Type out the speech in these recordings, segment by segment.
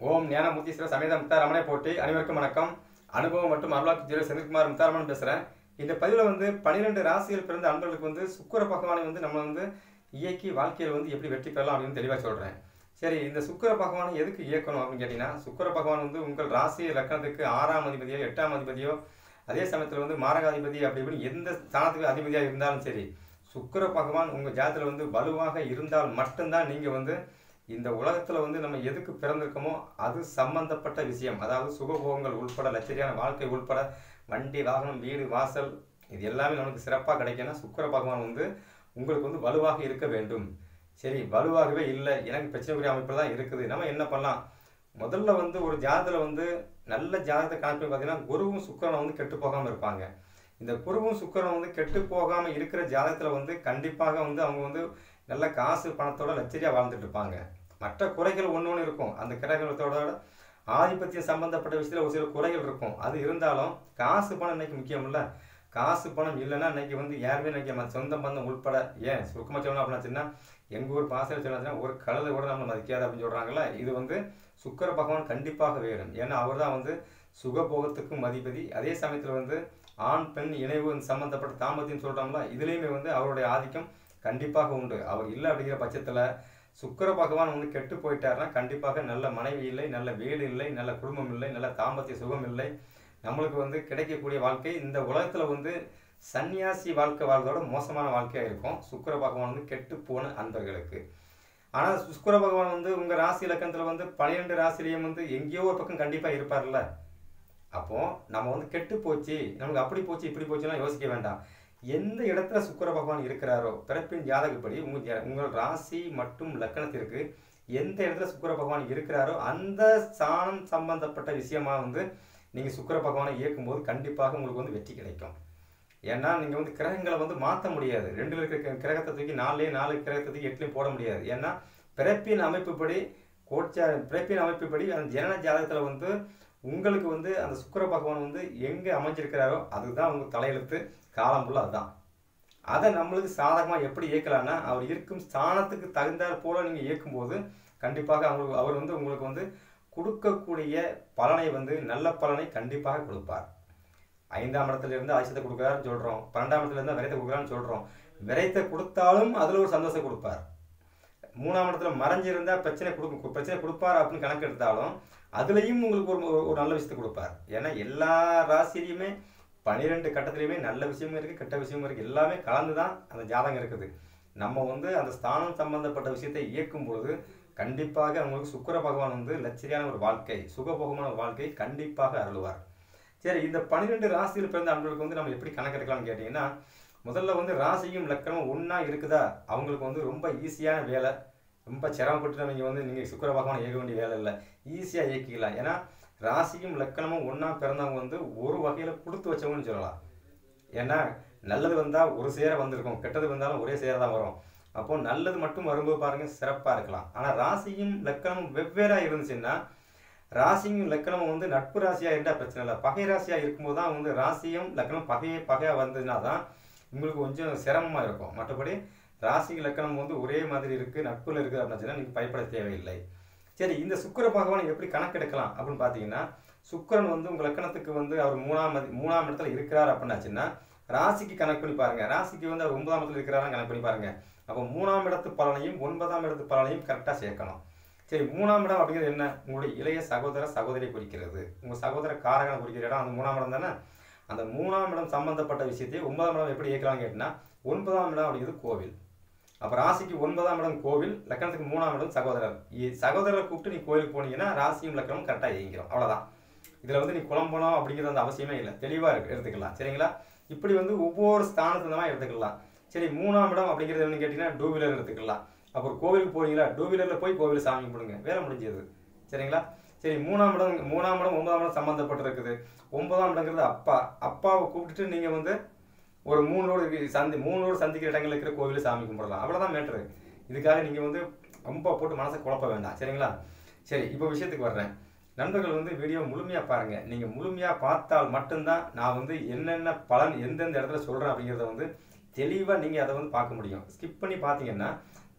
ஓம் ஞானமூர்த்தீஸ்வர சமேத முத்தாரமனை போட்டி அனைவருக்கும் வணக்கம் அனுபவம் மற்றும் அருளாக்கு ஜீரோ செந்தில்குமார் முத்தாரமன் பேசுகிறேன் இந்த பதிவில் வந்து பன்னிரெண்டு ராசியில் பிறந்த அன்பர்களுக்கு வந்து சுக்கிர பகவானை வந்து நம்ம வந்து இயக்கி வாழ்க்கையில் வந்து எப்படி வெற்றி பெறலாம் அப்படின்னு தெளிவாக சொல்கிறேன் சரி இந்த சுக்கிர பகவானை எதுக்கு இயக்கணும் அப்படின்னு கேட்டிங்கன்னா சுக்கிர பகவான் வந்து உங்கள் ராசி லக்கணத்துக்கு ஆறாம் அதிபதியோ எட்டாம் அதிபதியோ அதே சமயத்தில் வந்து மாரகாதிபதி அப்படி இப்படி எந்த ஸ்தானத்துக்கு அதிபதியாக இருந்தாலும் சரி சுக்கிர பகவான் உங்கள் ஜாதத்தில் வந்து வலுவாக இருந்தால் மட்டும்தான் நீங்கள் வந்து இந்த உலகத்தில் வந்து நம்ம எதுக்கு பிறந்திருக்கோமோ அது சம்பந்தப்பட்ட விஷயம் அதாவது சுகபோகங்கள் உள்பட லட்சரியான வாழ்க்கை உள்பட வண்டி வாகனம் வீடு வாசல் இது எல்லாமே நமக்கு சிறப்பாக கிடைக்கும்னா சுக்கிர பகவான் வந்து உங்களுக்கு வந்து வலுவாக இருக்க வேண்டும் சரி வலுவாகவே இல்லை எனக்கு பிரச்சனைக்குரிய அமைப்பில் தான் இருக்குது நம்ம என்ன பண்ணலாம் முதல்ல வந்து ஒரு ஜாதத்தில் வந்து நல்ல ஜாதகத்தை கணக்கு பார்த்தீங்கன்னா குருவும் சுக்கிரனும் வந்து கெட்டு போகாமல் இருப்பாங்க இந்த குருவும் சுக்கிரனும் வந்து கெட்டு போகாமல் இருக்கிற ஜாதகத்தில் வந்து கண்டிப்பாக வந்து அவங்க வந்து நல்ல காசு பணத்தோட லட்சரியாக வாழ்ந்துட்டு இருப்பாங்க மற்ற குறைகள் ஒன்று ஒன்று இருக்கும் அந்த கிரகத்தோட ஆதிபத்தியம் சம்பந்தப்பட்ட விஷயத்தில் ஒரு சில குறைகள் இருக்கும் அது இருந்தாலும் காசு பணம் இன்னைக்கு முக்கியம் இல்லை காசு பணம் இல்லைன்னா இன்னைக்கு வந்து யாருமே இன்னைக்கு நம்ம சொந்த பந்தம் உள்பட ஏன் சுருக்கமாக சொல்லணும் அப்படின்னா எங்கள் ஊர் பாசல் சொன்னா ஒரு கழுதை கூட நம்ம மதிக்காது அப்படின்னு சொல்கிறாங்கல்ல இது வந்து சுக்கர பகவான் கண்டிப்பாக வேணும் ஏன்னா அவர் தான் வந்து சுகபோகத்துக்கும் அதிபதி அதே சமயத்தில் வந்து ஆண் பெண் இணைவு சம்மந்தப்பட்ட தாம்பத்தியம் சொல்கிறோம்ல இதுலேயுமே வந்து அவருடைய ஆதிக்கம் கண்டிப்பாக உண்டு அவர் இல்லை அப்படிங்கிற பட்சத்தில் சுக்கர பகவான் வந்து கெட்டு போயிட்டாருன்னா கண்டிப்பாக நல்ல மனைவி இல்லை நல்ல வீடு இல்லை நல்ல குடும்பம் இல்லை நல்ல தாம்பத்திய சுகம் இல்லை நம்மளுக்கு வந்து கிடைக்கக்கூடிய வாழ்க்கை இந்த உலகத்தில் வந்து சன்னியாசி வாழ்க்கை வாழ்றதோட மோசமான வாழ்க்கையாக இருக்கும் சுக்கர பகவான் வந்து கெட்டு போன அன்பர்களுக்கு ஆனால் சுக்கர பகவான் வந்து உங்கள் ராசி இலக்கணத்தில் வந்து பன்னிரெண்டு ராசிலையும் வந்து எங்கேயோ ஒரு பக்கம் கண்டிப்பாக இருப்பார்ல அப்போ நம்ம வந்து கெட்டு போச்சு நமக்கு அப்படி போச்சு இப்படி போச்சுன்னா யோசிக்க வேண்டாம் எந்த இடத்துல சுக்கர பகவான் இருக்கிறாரோ பிறப்பின் ஜாதகப்படி உங்கள் உங்கள் ராசி மற்றும் லக்கணத்திற்கு எந்த இடத்துல சுக்கர பகவான் இருக்கிறாரோ அந்த ஸ்தானம் சம்பந்தப்பட்ட விஷயமா வந்து நீங்கள் சுக்கர பகவானை இயக்கும்போது கண்டிப்பாக உங்களுக்கு வந்து வெற்றி கிடைக்கும் ஏன்னா நீங்கள் வந்து கிரகங்களை வந்து மாற்ற முடியாது ரெண்டு இருக்கிற கிரகத்தை தூக்கி நாலுலேயும் நாலு கிரகத்தை தூக்கி எட்டுலையும் போட முடியாது ஏன்னா பிறப்பின் அமைப்புப்படி கோட்சா பிறப்பின் அமைப்புப்படி அந்த ஜனன ஜாதகத்தில் வந்து உங்களுக்கு வந்து அந்த சுக்கர பகவான் வந்து எங்கே அமைஞ்சிருக்கிறாரோ அதுதான் உங்கள் தலையெழுத்து காலம் ஃபுல்லாக அதுதான் அதை நம்மளுக்கு சாதகமாக எப்படி இயக்கலாம்னா அவர் இருக்கும் ஸ்தானத்துக்கு தகுந்தாற் போல நீங்கள் இயக்கும்போது கண்டிப்பாக அவங்களுக்கு அவர் வந்து உங்களுக்கு வந்து கொடுக்கக்கூடிய பலனை வந்து நல்ல பலனை கண்டிப்பாக கொடுப்பார் ஐந்தாம் இடத்துல இருந்து ஆயுஷத்தை கொடுக்குறாருன்னு சொல்கிறோம் பன்னெண்டாம் இடத்துல இருந்து விரைத்தை கொடுக்குறான்னு சொல்கிறோம் விரைத்தை கொடுத்தாலும் அதில் ஒரு சந்தோஷம் கொடுப்பார் மூணாம் இடத்துல மறைஞ்சிருந்தா பிரச்சனை கொடுக்கும் பிரச்சனை கொடுப்பார் அப்படின்னு கணக்கு எடுத்தாலும் அதுலேயும் உங்களுக்கு ஒரு ஒரு நல்ல விஷயத்தை கொடுப்பார் ஏன்னா எல்லா ராசிலையுமே பன்னிரெண்டு கட்டத்துலையுமே நல்ல விஷயமும் இருக்குது கெட்ட விஷயமும் இருக்குது எல்லாமே கலந்து தான் அந்த ஜாதகம் இருக்குது நம்ம வந்து அந்த ஸ்தானம் சம்பந்தப்பட்ட விஷயத்தை இயக்கும் பொழுது கண்டிப்பாக அவங்களுக்கு சுக்கர பகவான் வந்து லட்சரியான ஒரு வாழ்க்கை சுகபோகமான ஒரு வாழ்க்கை கண்டிப்பாக அருள்வார் சரி இந்த பன்னிரெண்டு ராசியில் பிறந்த அன்பர்களுக்கு வந்து நம்ம எப்படி கணக்கெடுக்கலாம்னு கேட்டிங்கன்னா முதல்ல வந்து ராசியும் லக்கணமும் ஒன்றா இருக்குதா அவங்களுக்கு வந்து ரொம்ப ஈஸியான வேலை ரொம்ப சிரமப்பட்டு நீங்கள் வந்து நீங்கள் சுக்கர பகவான் இயக்க வேண்டிய வேலை இல்லை ஈஸியாக இயக்கிக்கலாம் ஏன்னா ராசியும் லக்கணமும் ஒன்றா பிறந்தவங்க வந்து ஒரு வகையில் கொடுத்து வச்சவங்கன்னு சொல்லலாம் ஏன்னா நல்லது வந்தால் ஒரு சேர வந்திருக்கும் கெட்டது வந்தாலும் ஒரே சேர தான் வரும் அப்போ நல்லது மட்டும் வரும்போது பாருங்கள் சிறப்பாக இருக்கலாம் ஆனால் ராசியும் லக்கணமும் வெவ்வேறாக இருந்துச்சுன்னா ராசியும் லக்கணமும் வந்து நட்பு ராசியாக இருந்தால் பிரச்சனை இல்லை பகை ராசியாக இருக்கும்போது தான் வந்து ராசியும் லக்கணம் பகையை பகையாக வந்ததுன்னா தான் உங்களுக்கு கொஞ்சம் சிரமமாக இருக்கும் மற்றபடி ராசி லக்கணம் வந்து ஒரே மாதிரி இருக்குது நட்பில் இருக்குது அப்படின்னு சொன்னால் நீங்கள் பயப்பட தேவையில்லை சரி இந்த சுக்கர பகவான் எப்படி கணக்கெடுக்கலாம் அப்படின்னு பார்த்தீங்கன்னா சுக்கரன் வந்து உங்கள் லக்கணத்துக்கு வந்து அவர் மூணாம் மூணாம் இடத்துல இருக்கிறார் அப்படின்னாச்சுன்னா ராசிக்கு கணக்கு பண்ணி பாருங்க ராசிக்கு வந்து அவர் ஒன்பதாம் இடத்துல இருக்கிறாரா கணக்கு பண்ணி பாருங்க அப்போ மூணாம் இடத்து பலனையும் ஒன்பதாம் இடத்து பலனையும் கரெக்டாக சேர்க்கணும் சரி மூணாம் இடம் அப்படிங்கிறது என்ன உங்களுடைய இளைய சகோதர சகோதரியை குறிக்கிறது உங்கள் சகோதர காரகனை குறிக்கிற இடம் அந்த மூணாம் இடம் தானே அந்த மூணாம் இடம் சம்பந்தப்பட்ட விஷயத்தை ஒன்பதாம் இடம் எப்படி இயக்கலாம்னு கேட்டிங்கன்னா ஒன்பதாம் இடம் அப்படிங்கிறது கோவில் அப்போ ராசிக்கு ஒன்பதாம் இடம் கோவில் லக்கணத்துக்கு மூணாம் இடம் சகோதரர் சகோதரரை கூப்பிட்டு நீ கோயிலுக்கு போனீங்கன்னா ராசியும் லக்கணமும் கரெக்டாக இயங்கிடும் அவ்வளோதான் இதில் வந்து நீ குழம்பணும் அப்படிங்கிறது அந்த அவசியமே இல்லை தெளிவாக இருக்கு எடுத்துக்கலாம் சரிங்களா இப்படி வந்து ஒவ்வொரு ஸ்தானத்துல தான் எடுத்துக்கலாம் சரி மூணாம் இடம் அப்படிங்கிறது என்னன்னு கேட்டிங்கன்னா டூ வீலர் எடுத்துக்கலாம் அப்புறம் கோவிலுக்கு போறீங்களா டூ வீலரில் போய் கோவில் சாமி கும்பிடுங்க வேலை முடிஞ்சது சரிங்களா சரி மூணாம் இடம் மூணாம் இடம் ஒன்பதாம் இடம் சம்மந்தப்பட்டு இருக்குது ஒன்பதாம் இடங்கிறது அப்பா அப்பாவை கூப்பிட்டுட்டு நீங்கள் வந்து ஒரு மூணு ரோடு சந்தி மூணு ரோடு சந்திக்கிற இடங்கள் இருக்கிற கோவில் சாமி கும்பிடலாம் அவ்வளோதான் மேட்ரு இதுக்காக நீங்கள் வந்து ரொம்ப போட்டு மனசை குழப்ப வேண்டாம் சரிங்களா சரி இப்போ விஷயத்துக்கு வர்றேன் நண்பர்கள் வந்து வீடியோ முழுமையாக பாருங்கள் நீங்கள் முழுமையாக பார்த்தால் மட்டும்தான் நான் வந்து என்னென்ன பலன் எந்தெந்த இடத்துல சொல்கிறேன் அப்படிங்கிறத வந்து தெளிவாக நீங்கள் அதை வந்து பார்க்க முடியும் ஸ்கிப் பண்ணி பார்த்தீங்கன்னா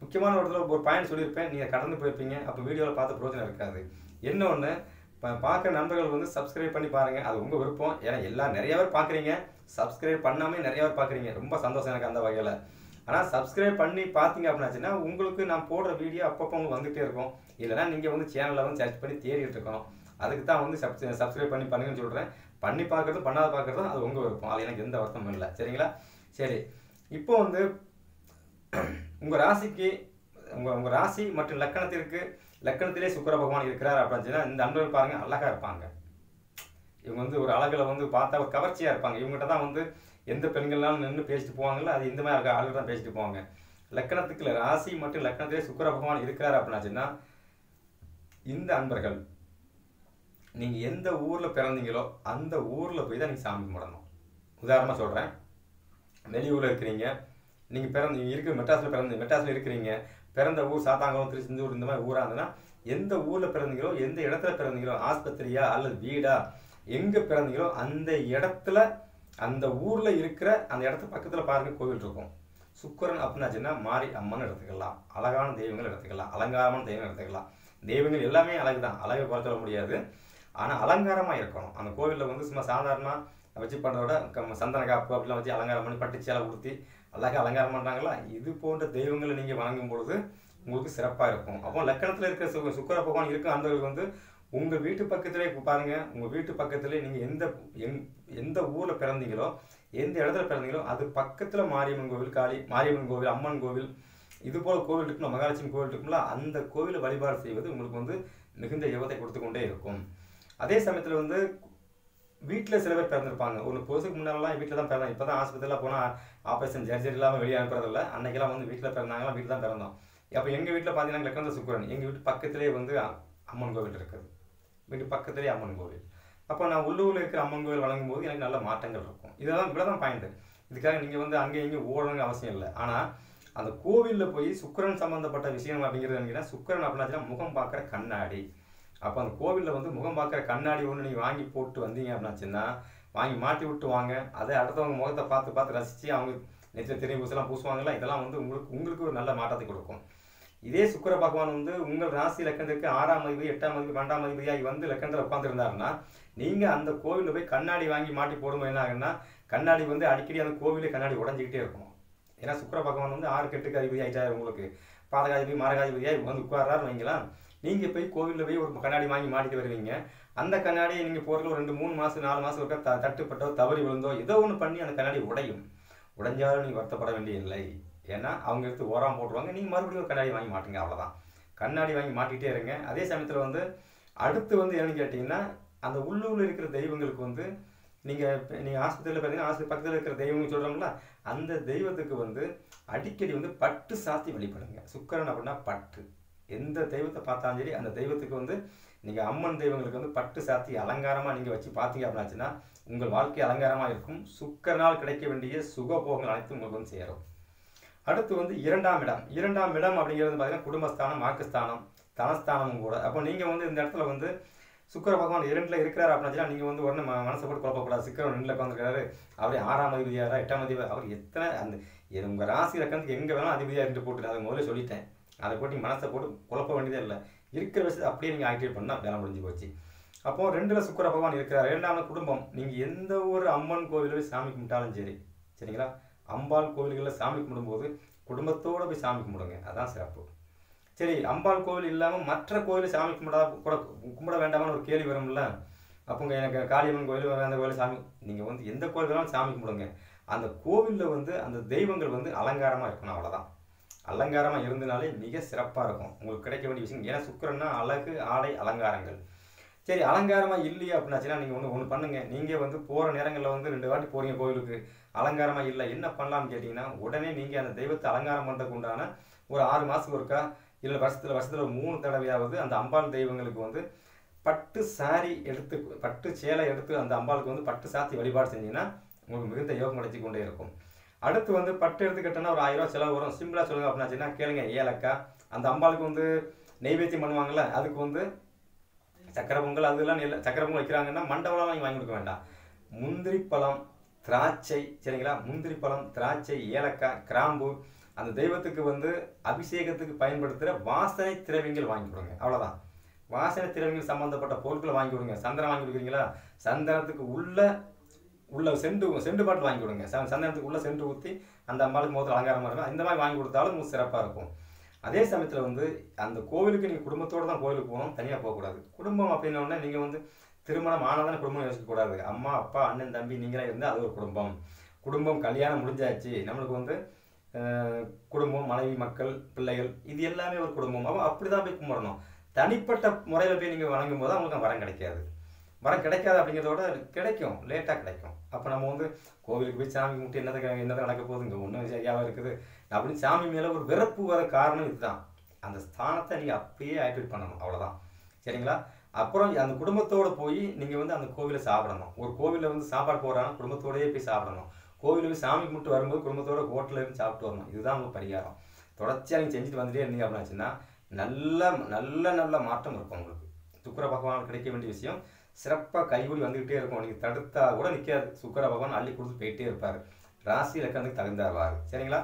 முக்கியமான ஒரு இடத்துல ஒரு பாயிண்ட் சொல்லியிருப்பேன் நீங்கள் கடந்து போயிருப்பீங்க அப்போ வீடியோவில் பார்த்து பிரோஜனம் இருக்காது என்ன ஒன்று இப்போ பார்க்குற நண்பர்கள் வந்து சப்ஸ்கிரைப் பண்ணி பாருங்கள் அது உங்கள் விருப்பம் ஏன்னா எல்லா நிறைய பேர் பார்க்குறீங்க சப்ஸ்கிரைப் பண்ணாமல் நிறைய பேர் பார்க்குறீங்க ரொம்ப சந்தோஷம் எனக்கு அந்த வகையில் ஆனால் சப்ஸ்கிரைப் பண்ணி பார்த்தீங்க அப்படின்னாச்சுன்னா உங்களுக்கு நான் போடுற வீடியோ அப்பப்போ உங்களுக்கு வந்துகிட்டே இருக்கும் இல்லைனா நீங்கள் வந்து சேனலில் வந்து சர்ச் பண்ணி தேடிட்டு இருக்கணும் அதுக்கு தான் வந்து சப் சப்ஸ்கிரைப் பண்ணி பண்ணுங்கன்னு சொல்கிறேன் பண்ணி பார்க்குறது பண்ணாத பார்க்குறதும் அது உங்கள் விருப்பம் அது எனக்கு எந்த வருத்தமும் இல்லை சரிங்களா சரி இப்போ வந்து உங்கள் ராசிக்கு உங்கள் உங்கள் ராசி மற்றும் லக்கணத்திற்கு லக்கணத்திலே சுக்கிர பகவான் இருக்கிறார் அப்படின்னு சொன்னா இந்த அன்பர்கள் பாருங்க அழகா இருப்பாங்க இவங்க வந்து ஒரு அழகுல வந்து பார்த்தா ஒரு கவர்ச்சியா இருப்பாங்க இவங்ககிட்ட தான் வந்து எந்த பெண்கள்னாலும் நின்று பேசிட்டு போவாங்கல்ல அது இந்த மாதிரி ஆளுகள் தான் பேசிட்டு போவாங்க லக்கணத்துக்கு இல்ல, ராசி மற்றும் லக்கணத்திலே சுக்கிர பகவான் இருக்கிறார் அப்படின்னாச்சுன்னா இந்த அன்பர்கள் நீங்க எந்த ஊர்ல பிறந்தீங்களோ அந்த ஊர்ல போய் தான் நீங்க சாமி கும்பிடணும் உதாரணமா சொல்றேன் வெளியூர்ல இருக்கிறீங்க நீங்க பிறந்த நீங்க இருக்கிற மெட்ராஸ்ல பிறந்த மெட்ராஸ்ல இருக்கிறீங்க பிறந்த ஊர் சாத்தாங்குளம் திருச்செந்தூர் இந்த மாதிரி ஊரா இருந்ததுன்னா எந்த ஊர்ல பிறந்தீங்களோ எந்த இடத்துல பிறந்தீங்களோ ஆஸ்பத்திரியா அல்லது வீடா எங்க பிறந்தீங்களோ அந்த இடத்துல அந்த ஊர்ல இருக்கிற அந்த இடத்து பக்கத்துல பாருங்க கோவில் இருக்கும் சுக்கரன் அப்படின்னாச்சுன்னா மாரி அம்மன் எடுத்துக்கலாம் அழகான தெய்வங்கள் எடுத்துக்கலாம் அலங்காரமான தெய்வம் எடுத்துக்கலாம் தெய்வங்கள் எல்லாமே அழகு தான் அழகை குறை சொல்ல முடியாது ஆனா அலங்காரமா இருக்கணும் அந்த கோவில்ல வந்து சும்மா சாதாரணமா வச்சு பண்றத விட சந்தன காப்பு அப்படிலாம் வச்சு அலங்காரம் பண்ணி பட்டு சேலை உடுத்தி அழகாக அலங்காரம் பண்றாங்களா இது போன்ற தெய்வங்களை நீங்க வணங்கும் பொழுது உங்களுக்கு சிறப்பா இருக்கும் அப்போ லக்கணத்துல இருக்கிற சு- சுக்கிர பகவான் இருக்க அன்பர்கள் வந்து உங்க வீட்டு பக்கத்திலே பாருங்க உங்க வீட்டு பக்கத்திலே நீங்க எந்த எங்- எந்த ஊர்ல பிறந்தீங்களோ எந்த இடத்துல பிறந்தீங்களோ அது பக்கத்துல மாரியம்மன் கோவில் காளி மாரியம்மன் கோவில் அம்மன் கோவில் இது போல கோவில் இருக்கும்ல மகாலட்சுமி கோவில் இருக்கும்ல அந்த கோவிலை வழிபாடு செய்வது உங்களுக்கு வந்து மிகுந்த யோகத்தை கொடுத்து கொண்டே இருக்கும் அதே சமயத்துல வந்து வீட்டில் சில பேர் பிறந்திருப்பாங்க ஒரு பொதுக்கு முன்னாலாம் வீட்டில் தான் பிறந்தாங்க இப்போ தான் ஆஸ்பத்திரியில் போனால் ஆப்ரேஷன் சர்ஜரி இல்லாமல் வெளியே அனுப்புறதில்ல அன்னைக்கெல்லாம் வந்து வீட்டில் பிறந்தாங்களாம் வீட்டில் தான் பிறந்தோம் அப்போ எங்கள் வீட்டில் பார்த்தீங்கன்னா லக்கந்த சுக்கரன் எங்கள் வீட்டு பக்கத்திலே வந்து அ- அம்மன் கோவில் இருக்குது வீட்டு பக்கத்திலே அம்மன் கோவில் அப்போ நான் உள்ளூரில் இருக்கிற அம்மன் கோவில் வழங்கும் போது எனக்கு நல்ல மாற்றங்கள் இருக்கும் இதெல்லாம் இவ்வளோ தான் பாயிண்ட் இதுக்காக நீங்கள் வந்து அங்கே இங்கே ஓடணுங்க அவசியம் இல்லை ஆனால் அந்த கோவிலில் போய் சுக்கிரன் சம்மந்தப்பட்ட விஷயம் அப்படிங்கிறது என்னன்னா சுக்கிரன் அப்படின்னாச்சுன்னா முகம் பார்க்குற கண்ணாடி அப்போ அந்த கோவிலில் வந்து முகம் பார்க்குற கண்ணாடி ஒன்று நீங்கள் வாங்கி போட்டு வந்தீங்க அப்படின்னாச்சுன்னா வாங்கி மாட்டி விட்டு வாங்க அதை அடுத்தவங்க முகத்தை பார்த்து பார்த்து ரசித்து அவங்க நெற்றில் திரை பூசலாம் பூசுவாங்கல்ல இதெல்லாம் வந்து உங்களுக்கு உங்களுக்கு ஒரு நல்ல மாற்றத்தை கொடுக்கும் இதே சுக்கிர பகவான் வந்து உங்கள் ராசி லக்கணத்திற்கு ஆறாம் அதிபதி எட்டாம் அதிபதி பன்னெண்டாம் அதிபதியாகி வந்து லக்கணத்தில் உட்காந்துருந்தாருன்னா நீங்கள் அந்த கோவிலில் போய் கண்ணாடி வாங்கி மாட்டி போடும்போது என்ன ஆகுன்னா கண்ணாடி வந்து அடிக்கடி அந்த கோவிலே கண்ணாடி உடஞ்சிக்கிட்டே இருக்கும் ஏன்னா சுக்கிர பகவான் வந்து ஆறு கெட்டுக்கு அதிபதி ஆயிட்டாரு உங்களுக்கு பாதகாதிபதி மாரகாதிபதியாக வந்து உட்கார்றாரு வைங்களேன் நீங்கள் போய் கோவிலில் போய் ஒரு கண்ணாடி வாங்கி மாட்டிட்டு வருவீங்க அந்த கண்ணாடியை நீங்கள் போகிறதுல ஒரு ரெண்டு மூணு மாதம் நாலு மாதம் இருக்க த தட்டுப்பட்டோ தவறி விழுந்தோ ஏதோ ஒன்று பண்ணி அந்த கண்ணாடி உடையும் உடைஞ்சாலும் நீங்கள் வருத்தப்பட வேண்டிய இல்லை ஏன்னா அவங்க எடுத்து ஓரம் போட்டுருவாங்க நீங்கள் மறுபடியும் ஒரு கண்ணாடி வாங்கி மாட்டுங்க அவ்வளோதான் கண்ணாடி வாங்கி மாட்டிகிட்டே இருங்க அதே சமயத்தில் வந்து அடுத்து வந்து என்னன்னு கேட்டிங்கன்னா அந்த உள்ளூரில் இருக்கிற தெய்வங்களுக்கு வந்து நீங்கள் நீங்கள் ஆஸ்பத்திரியில் பார்த்தீங்கன்னா ஆஸ்பத்திரி பக்கத்தில் இருக்கிற தெய்வம் சொல்கிறோம்ல அந்த தெய்வத்துக்கு வந்து அடிக்கடி வந்து பட்டு சாத்தி வழிபடுங்க சுக்கரன் அப்படின்னா பட்டு எந்த தெய்வத்தை பார்த்தாலும் சரி அந்த தெய்வத்துக்கு வந்து நீங்கள் அம்மன் தெய்வங்களுக்கு வந்து பட்டு சாத்தி அலங்காரமாக நீங்கள் வச்சு பார்த்தீங்க அப்படின்னாச்சுன்னா உங்கள் வாழ்க்கை அலங்காரமாக இருக்கும் சுக்கரனால் கிடைக்க வேண்டிய சுகபோகங்கள் அனைத்தும் உங்களுக்கு வந்து சேரும் அடுத்து வந்து இரண்டாம் இடம் இரண்டாம் இடம் அப்படிங்கிறது பார்த்தீங்கன்னா குடும்பஸ்தானம் வாக்குஸ்தானம் தனஸ்தானமும் கூட அப்போ நீங்கள் வந்து இந்த இடத்துல வந்து சுக்கிர பகவான் இரண்டுல இருக்கிறார் அப்படின்னா நீங்கள் வந்து உடனே ம- மனசை போட்டு குழப்பக்கூடாது சுக்கிரன் ரெண்டுல உட்காந்துருக்காரு அவரே ஆறாம் அதிபதியாரா எட்டாம் அதிபதி அவர் எத்தனை அந்த இது உங்கள் ராசி இலக்கணத்துக்கு எங்கே வேணாலும் அதிபதியாக இருந்து போட்டு அதை முதல்ல சொல்லிட்டேன் அதை போட்டு நீங்க மனசை போட்டு குழப்ப வேண்டியதே இல்லை இருக்கிற விஷயத்தை அப்படியே நீங்கள் ஆக்டிவேட் பண்ணால் வேலை முடிஞ்சு போச்சு அப்போ ரெண்டுல சுக்கிர பகவான் இருக்கிறார் இரண்டாவது குடும்பம் நீங்கள் எந்த ஒரு அம்மன் கோவிலில் போய் சாமி கும்பிட்டாலும் சரி சரிங்களா அம்பாள் கோவில்களில் சாமி கும்பிடும்போது குடும்பத்தோட போய் சாமி கும்பிடுங்க அதான் சிறப்பு சரி அம்பாள் கோவில் இல்லாமல் மற்ற கோவில் சாமி கும்பிடா கூட கும்பிட வேண்டாமான்னு ஒரு கேள்வி வரும்ல அப்போங்க எனக்கு காளியம்மன் கோயில் அந்த கோயில் சாமி நீங்கள் வந்து எந்த கோவில் வேணாலும் சாமி கும்பிடுங்க அந்த கோவிலில் வந்து அந்த தெய்வங்கள் வந்து அலங்காரமாக இருக்கணும் அவ்வளோதான் அலங்காரமாக இருந்தனாலே மிக சிறப்பாக இருக்கும் உங்களுக்கு கிடைக்க வேண்டிய விஷயம் ஏன்னா சுக்கிரன்னா அழகு ஆடை அலங்காரங்கள் சரி அலங்காரமாக இல்லையா அப்படின்னாச்சுன்னா நீங்கள் ஒன்று ஒன்று பண்ணுங்க நீங்கள் வந்து போகிற நேரங்களில் வந்து ரெண்டு வாட்டி போகிறீங்க கோவிலுக்கு அலங்காரமாக இல்லை என்ன பண்ணலாம்னு கேட்டிங்கன்னா உடனே நீங்கள் அந்த தெய்வத்தை அலங்காரம் பண்ணுறதுக்கு உண்டான ஒரு ஆறு மாதத்துக்கு ஒருக்கா இல்லை வருஷத்தில் வருஷத்தில் ஒரு மூணு தடவையாவது அந்த அம்பாள் தெய்வங்களுக்கு வந்து பட்டு சாரி எடுத்து பட்டு சேலை எடுத்து அந்த அம்பாளுக்கு வந்து பட்டு சாத்தி வழிபாடு செஞ்சீங்கன்னா உங்களுக்கு மிகுந்த யோகம் கிடைச்சி கொண்டே இருக்கும் அடுத்து வந்து பட்டு எடுத்துக்கிட்டோன்னா ஒரு ஆயிரம் ரூபாய் செலவு வரும் சிம்பிளாக சொல்லுங்க அப்படின்னாச்சுன்னா கேளுங்க ஏலக்காய் அந்த அம்பாளுக்கு வந்து நெய்வேத்தியம் பண்ணுவாங்கல்ல அதுக்கு வந்து சக்கரை பொங்கல் அதெல்லாம் நெல்ல சக்கரை பொங்கல் வைக்கிறாங்கன்னா மண்டபம்லாம் நீங்கள் வாங்கி கொடுக்க வேண்டாம் முந்திரி பழம் திராட்சை சரிங்களா முந்திரி பழம் திராட்சை ஏலக்காய் கிராம்பு அந்த தெய்வத்துக்கு வந்து அபிஷேகத்துக்கு பயன்படுத்துகிற வாசனை திரவியங்கள் வாங்கி கொடுங்க அவ்வளோதான் வாசனை திரவியங்கள் சம்மந்தப்பட்ட பொருட்களை வாங்கி கொடுங்க சந்தனம் வாங்கி கொடுக்குறீங்களா சந்தனத்துக்கு உள்ள உள்ள செண்டு செண்டு பாட்டில் வாங்கி கொடுங்க ச- சந்தனத்துக்கு உள்ள செண்டு ஊற்றி அந்த அம்மாளுக்கு முகத்தில் அலங்காரமாக இருக்கும் இந்த மாதிரி வாங்கி கொடுத்தாலும் உங்களுக்கு சிறப்பாக இருக்கும் அதே சமயத்தில் வந்து அந்த கோவிலுக்கு நீங்கள் குடும்பத்தோடு தான் கோவிலுக்கு போகணும் தனியாக போகக்கூடாது குடும்பம் அப்படின்னோடனே நீங்கள் வந்து திருமணம் ஆனதான குடும்பம் யோசிக்கக்கூடாது அம்மா அப்பா அண்ணன் தம்பி நீங்களே இருந்தால் அது ஒரு குடும்பம் குடும்பம் கல்யாணம் முடிஞ்சாச்சு நம்மளுக்கு வந்து அஹ், குடும்பம் மனைவி மக்கள் பிள்ளைகள் இது எல்லாமே ஒரு குடும்பம் அப்போ அப்படி தான் போய் கும்பிடணும் தனிப்பட்ட முறையில் போய் நீங்கள் வணங்கும் போது அவங்களுக்கு வரம் கிடைக்காது வரம் கிடைக்காது அப்படிங்கிறதோட கிடைக்கும் லேட்டாக கிடைக்கும் அப்போ நம்ம வந்து கோவிலுக்கு போய் சாமி கும்பிட்டு என்னது என்னது நடக்க போகுது இங்கே ஒன்றும் சரியாகவும் இருக்குது அப்படின்னு சாமி மேலே ஒரு வெறுப்பு வர காரணம் இதுதான் அந்த ஸ்தானத்தை நீங்கள் அப்படியே ஆக்டிவேட் பண்ணணும் அவ்வளோதான் சரிங்களா அப்புறம் அந்த குடும்பத்தோட போய் நீங்கள் வந்து அந்த கோவிலை சாப்பிடணும் ஒரு கோவிலில் வந்து சாப்பாடு போடுறாங்கன்னா குடும்பத்தோடயே போய் சாப்பிடணும் கோவிலுக்கு சாமி கும்பிட்டு வரும்போது குடும்பத்தோட ஹோட்டலில் இருந்து சாப்பிட்டு வரணும் இதுதான் உங்களுக்கு பரிகாரம் தொடர்ச்சியாக நீங்கள் செஞ்சுட்டு வந்துட்டே இருந்தீங்க அப்படின்னாச்சுன்னா நல்ல நல்ல நல்ல மாற்றம் இருக்கும் உங்களுக்கு சுக்கர பகவான் கிடைக்க வேண்டிய விஷயம் சிறப்பாக கைகூடி வந்துக்கிட்டே இருக்கும் நீங்கள் தடுத்தா கூட நிற்காது சுக்கர பகவான் அள்ளி கொடுத்து போயிட்டே இருப்பார் ராசி இலக்கணத்துக்கு தகுந்தாவார் சரிங்களா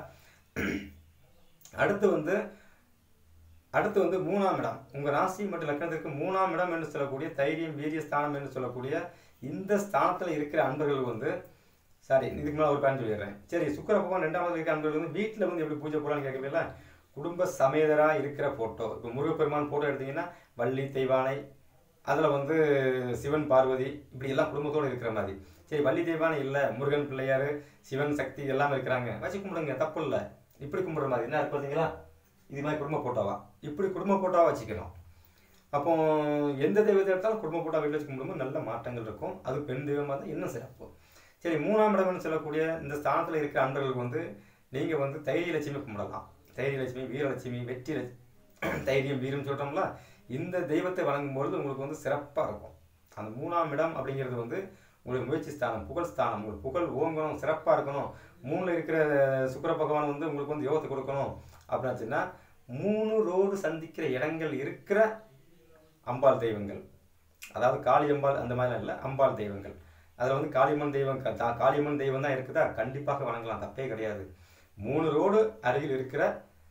அடுத்து வந்து அடுத்து வந்து மூணாம் இடம் உங்கள் ராசி மற்றும் லக்கணத்திற்கு மூணாம் இடம் என்று சொல்லக்கூடிய தைரியம் வீரிய ஸ்தானம் என்று சொல்லக்கூடிய இந்த ஸ்தானத்தில் இருக்கிற அன்பர்கள் வந்து சாரி இதுக்கு மேலே ஒரு பேன் சொல்லிடுறேன் சரி சுக்கர பகவான் ரெண்டாவது இருக்கிற அன்பர்கள் வந்து வீட்டில் வந்து எப்படி பூஜை போடலாம்னு கேட்கல குடும்ப சமேதராக இருக்கிற ஃபோட்டோ இப்போ முருகப்பெருமான் ஃபோட்டோ எடுத்தீங்கன்னா வள்ளி தெய்வானை அதில் வந்து சிவன் பார்வதி இப்படி எல்லாம் குடும்பத்தோடு இருக்கிற மாதிரி சரி வள்ளி தெய்வானை இல்லை முருகன் பிள்ளையார் சிவன் சக்தி எல்லாம் இருக்கிறாங்க வச்சு கும்பிடுங்க தப்பு இல்லை இப்படி கும்பிடுற மாதிரி என்ன இருக்கு பார்த்தீங்களா இது மாதிரி குடும்ப போட்டோவா இப்படி குடும்ப போட்டோவா வச்சுக்கணும் அப்போ எந்த தெய்வத்தை எடுத்தாலும் குடும்ப போட்டோ வீட்டில் வச்சு கும்பிடும்போது நல்ல மாற்றங்கள் இருக்கும் அது பெண் தெய்வமாக இருந்தால் இன்னும் சிறப்பு சரி மூணாம் இடம்னு சொல்லக்கூடிய இந்த ஸ்தானத்தில் இருக்கிற அன்பர்களுக்கு வந்து நீங்கள் வந்து தைரிய லட்சுமி கும்பிடலாம் தைரிய லட்சுமி வீரலட்சுமி வெற்றி லட்சுமி தைரியம் வீரம் சொல்கிறோம்ல இந்த தெய்வத்தை வணங்கும் பொழுது உங்களுக்கு வந்து சிறப்பாக இருக்கும் அந்த மூணாம் இடம் அப்படிங்கிறது வந்து உங்களுக்கு முயற்சி ஸ்தானம் புகழ் ஸ்தானம் உங்களுக்கு புகழ் ஓங்கணும் சிறப்பாக இருக்கணும் மூணில் இருக்கிற சுக்கிர பகவான் வந்து உங்களுக்கு வந்து யோகத்தை கொடுக்கணும் அப்படின்னாச்சுன்னா மூணு ரோடு சந்திக்கிற இடங்கள் இருக்கிற அம்பாள் தெய்வங்கள் அதாவது காளியம்பாள் அந்த மாதிரிலாம் இல்லை அம்பாள் தெய்வங்கள் அதில் வந்து காளியம்மன் தெய்வம் க- தா- காளியம்மன் தெய்வம் தான் இருக்குதா கண்டிப்பாக வணங்கலாம் தப்பே கிடையாது மூணு ரோடு அருகில் இருக்கிற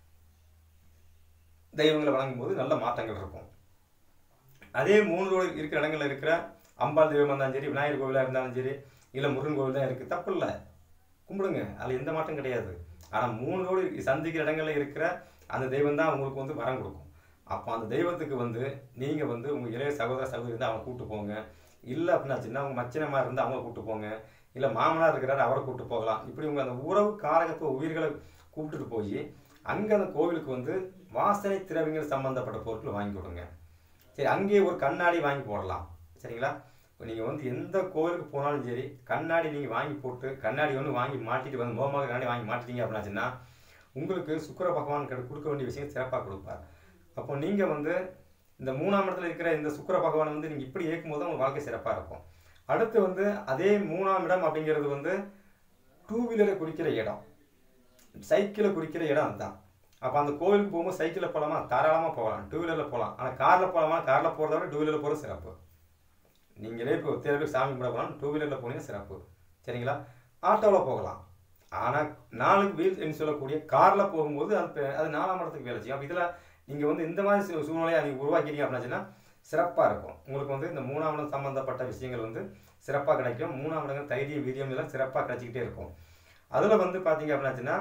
தெய்வங்களை வணங்கும் போது நல்ல மாற்றங்கள் இருக்கும் அதே மூணு ரோடு இருக்கிற இடங்கள்ல இருக்கிற அம்பாள் தெய்வமாக இருந்தாலும் சரி விநாயகர் கோவிலாக இருந்தாலும் சரி இல்லை முருகன் கோவில் தான் இருக்குது தப்பு இல்லை கும்பிடுங்க அதில் எந்த மாற்றம் கிடையாது ஆனால் மூணு ரோடு சந்திக்கிற இடங்கள்ல இருக்கிற அந்த தெய்வம் தான் உங்களுக்கு வந்து வரம் கொடுக்கும் அப்போ அந்த தெய்வத்துக்கு வந்து நீங்கள் வந்து உங்கள் இளைய சகோதர சகோதரி இருந்தால் அவனை கூப்பிட்டு போங்க இல்லை அப்படின்னாச்சுன்னா உங்கள் மச்சினமாக இருந்தால் அவங்கள கூப்பிட்டு போங்க இல்லை மாமனார் இருக்கிறாரு அவரை கூப்பிட்டு போகலாம் இப்படி உங்கள் அந்த உறவு காரகத்துவ உயிர்களை கூப்பிட்டுட்டு போய் அங்கே அந்த கோவிலுக்கு வந்து வாசனை திரவியங்கள் சம்மந்தப்பட்ட பொருட்கள் வாங்கி கொடுங்க சரி அங்கேயே ஒரு கண்ணாடி வாங்கி போடலாம் சரிங்களா நீங்கள் வந்து எந்த கோவிலுக்கு போனாலும் சரி கண்ணாடி நீங்கள் வாங்கி போட்டு கண்ணாடி ஒன்று வாங்கி மாட்டிட்டு வந்து மோமாக கண்ணாடி வாங்கி மாட்டிட்டீங்க அப்படின்னாச்சுன்னா உங்களுக்கு சுக்கிர பகவான் கிட்ட கொடுக்க வேண்டிய விஷயம் சிறப்பாக கொடுப்பார் அப்போ நீங்கள் வந்து இந்த மூணாம் இடத்துல இருக்கிற இந்த சுக்கிர பகவான் வந்து நீங்கள் இப்படி இயக்கும்போது தான் உங்கள் வாழ்க்கை சிறப்பாக இருக்கும் அடுத்து வந்து அதே மூணாம் இடம் அப்படிங்கிறது வந்து டூ வீலரை குறிக்கிற இடம் சைக்கிளை குறிக்கிற இடம் அதுதான் அப்போ அந்த கோவிலுக்கு போகும்போது சைக்கிளில் போகலாமா தாராளமாக போகலாம் டூ வீலரில் போகலாம் ஆனால் காரில் போகலாமா காரில் போகிறத விட டூ வீலரில் போகிறது சிறப்பு நீங்களே இப்போ தேர்வு போய் சாமி கும்பிட போகலாம் டூ வீலரில் போனீங்கன்னா சிறப்பு சரிங்களா ஆட்டோவில் போகலாம் ஆனால் நாலுக்கு வீல் என்று சொல்லக்கூடிய காரில் போகும்போது அது பெ- அது நாலாம் இடத்துக்கு வேலை செய்யும் அப்போ இதில் நீங்கள் வந்து இந்த மாதிரி சூ- சூழ்நிலையை நீங்கள் உருவாக்கிறீங்க அப்படின்னாச்சுன்னா சிறப்பாக இருக்கும் உங்களுக்கு வந்து இந்த மூணாம் இடம் சம்மந்தப்பட்ட விஷயங்கள் வந்து சிறப்பாக கிடைக்கும் மூணாம் இடங்கள் தைரியம் வீரியம் இதெல்லாம் சிறப்பாக கிடைச்சிக்கிட்டே இருக்கும் அதில் வந்து பார்த்தீங்க அப்படின்னாச்சுன்னா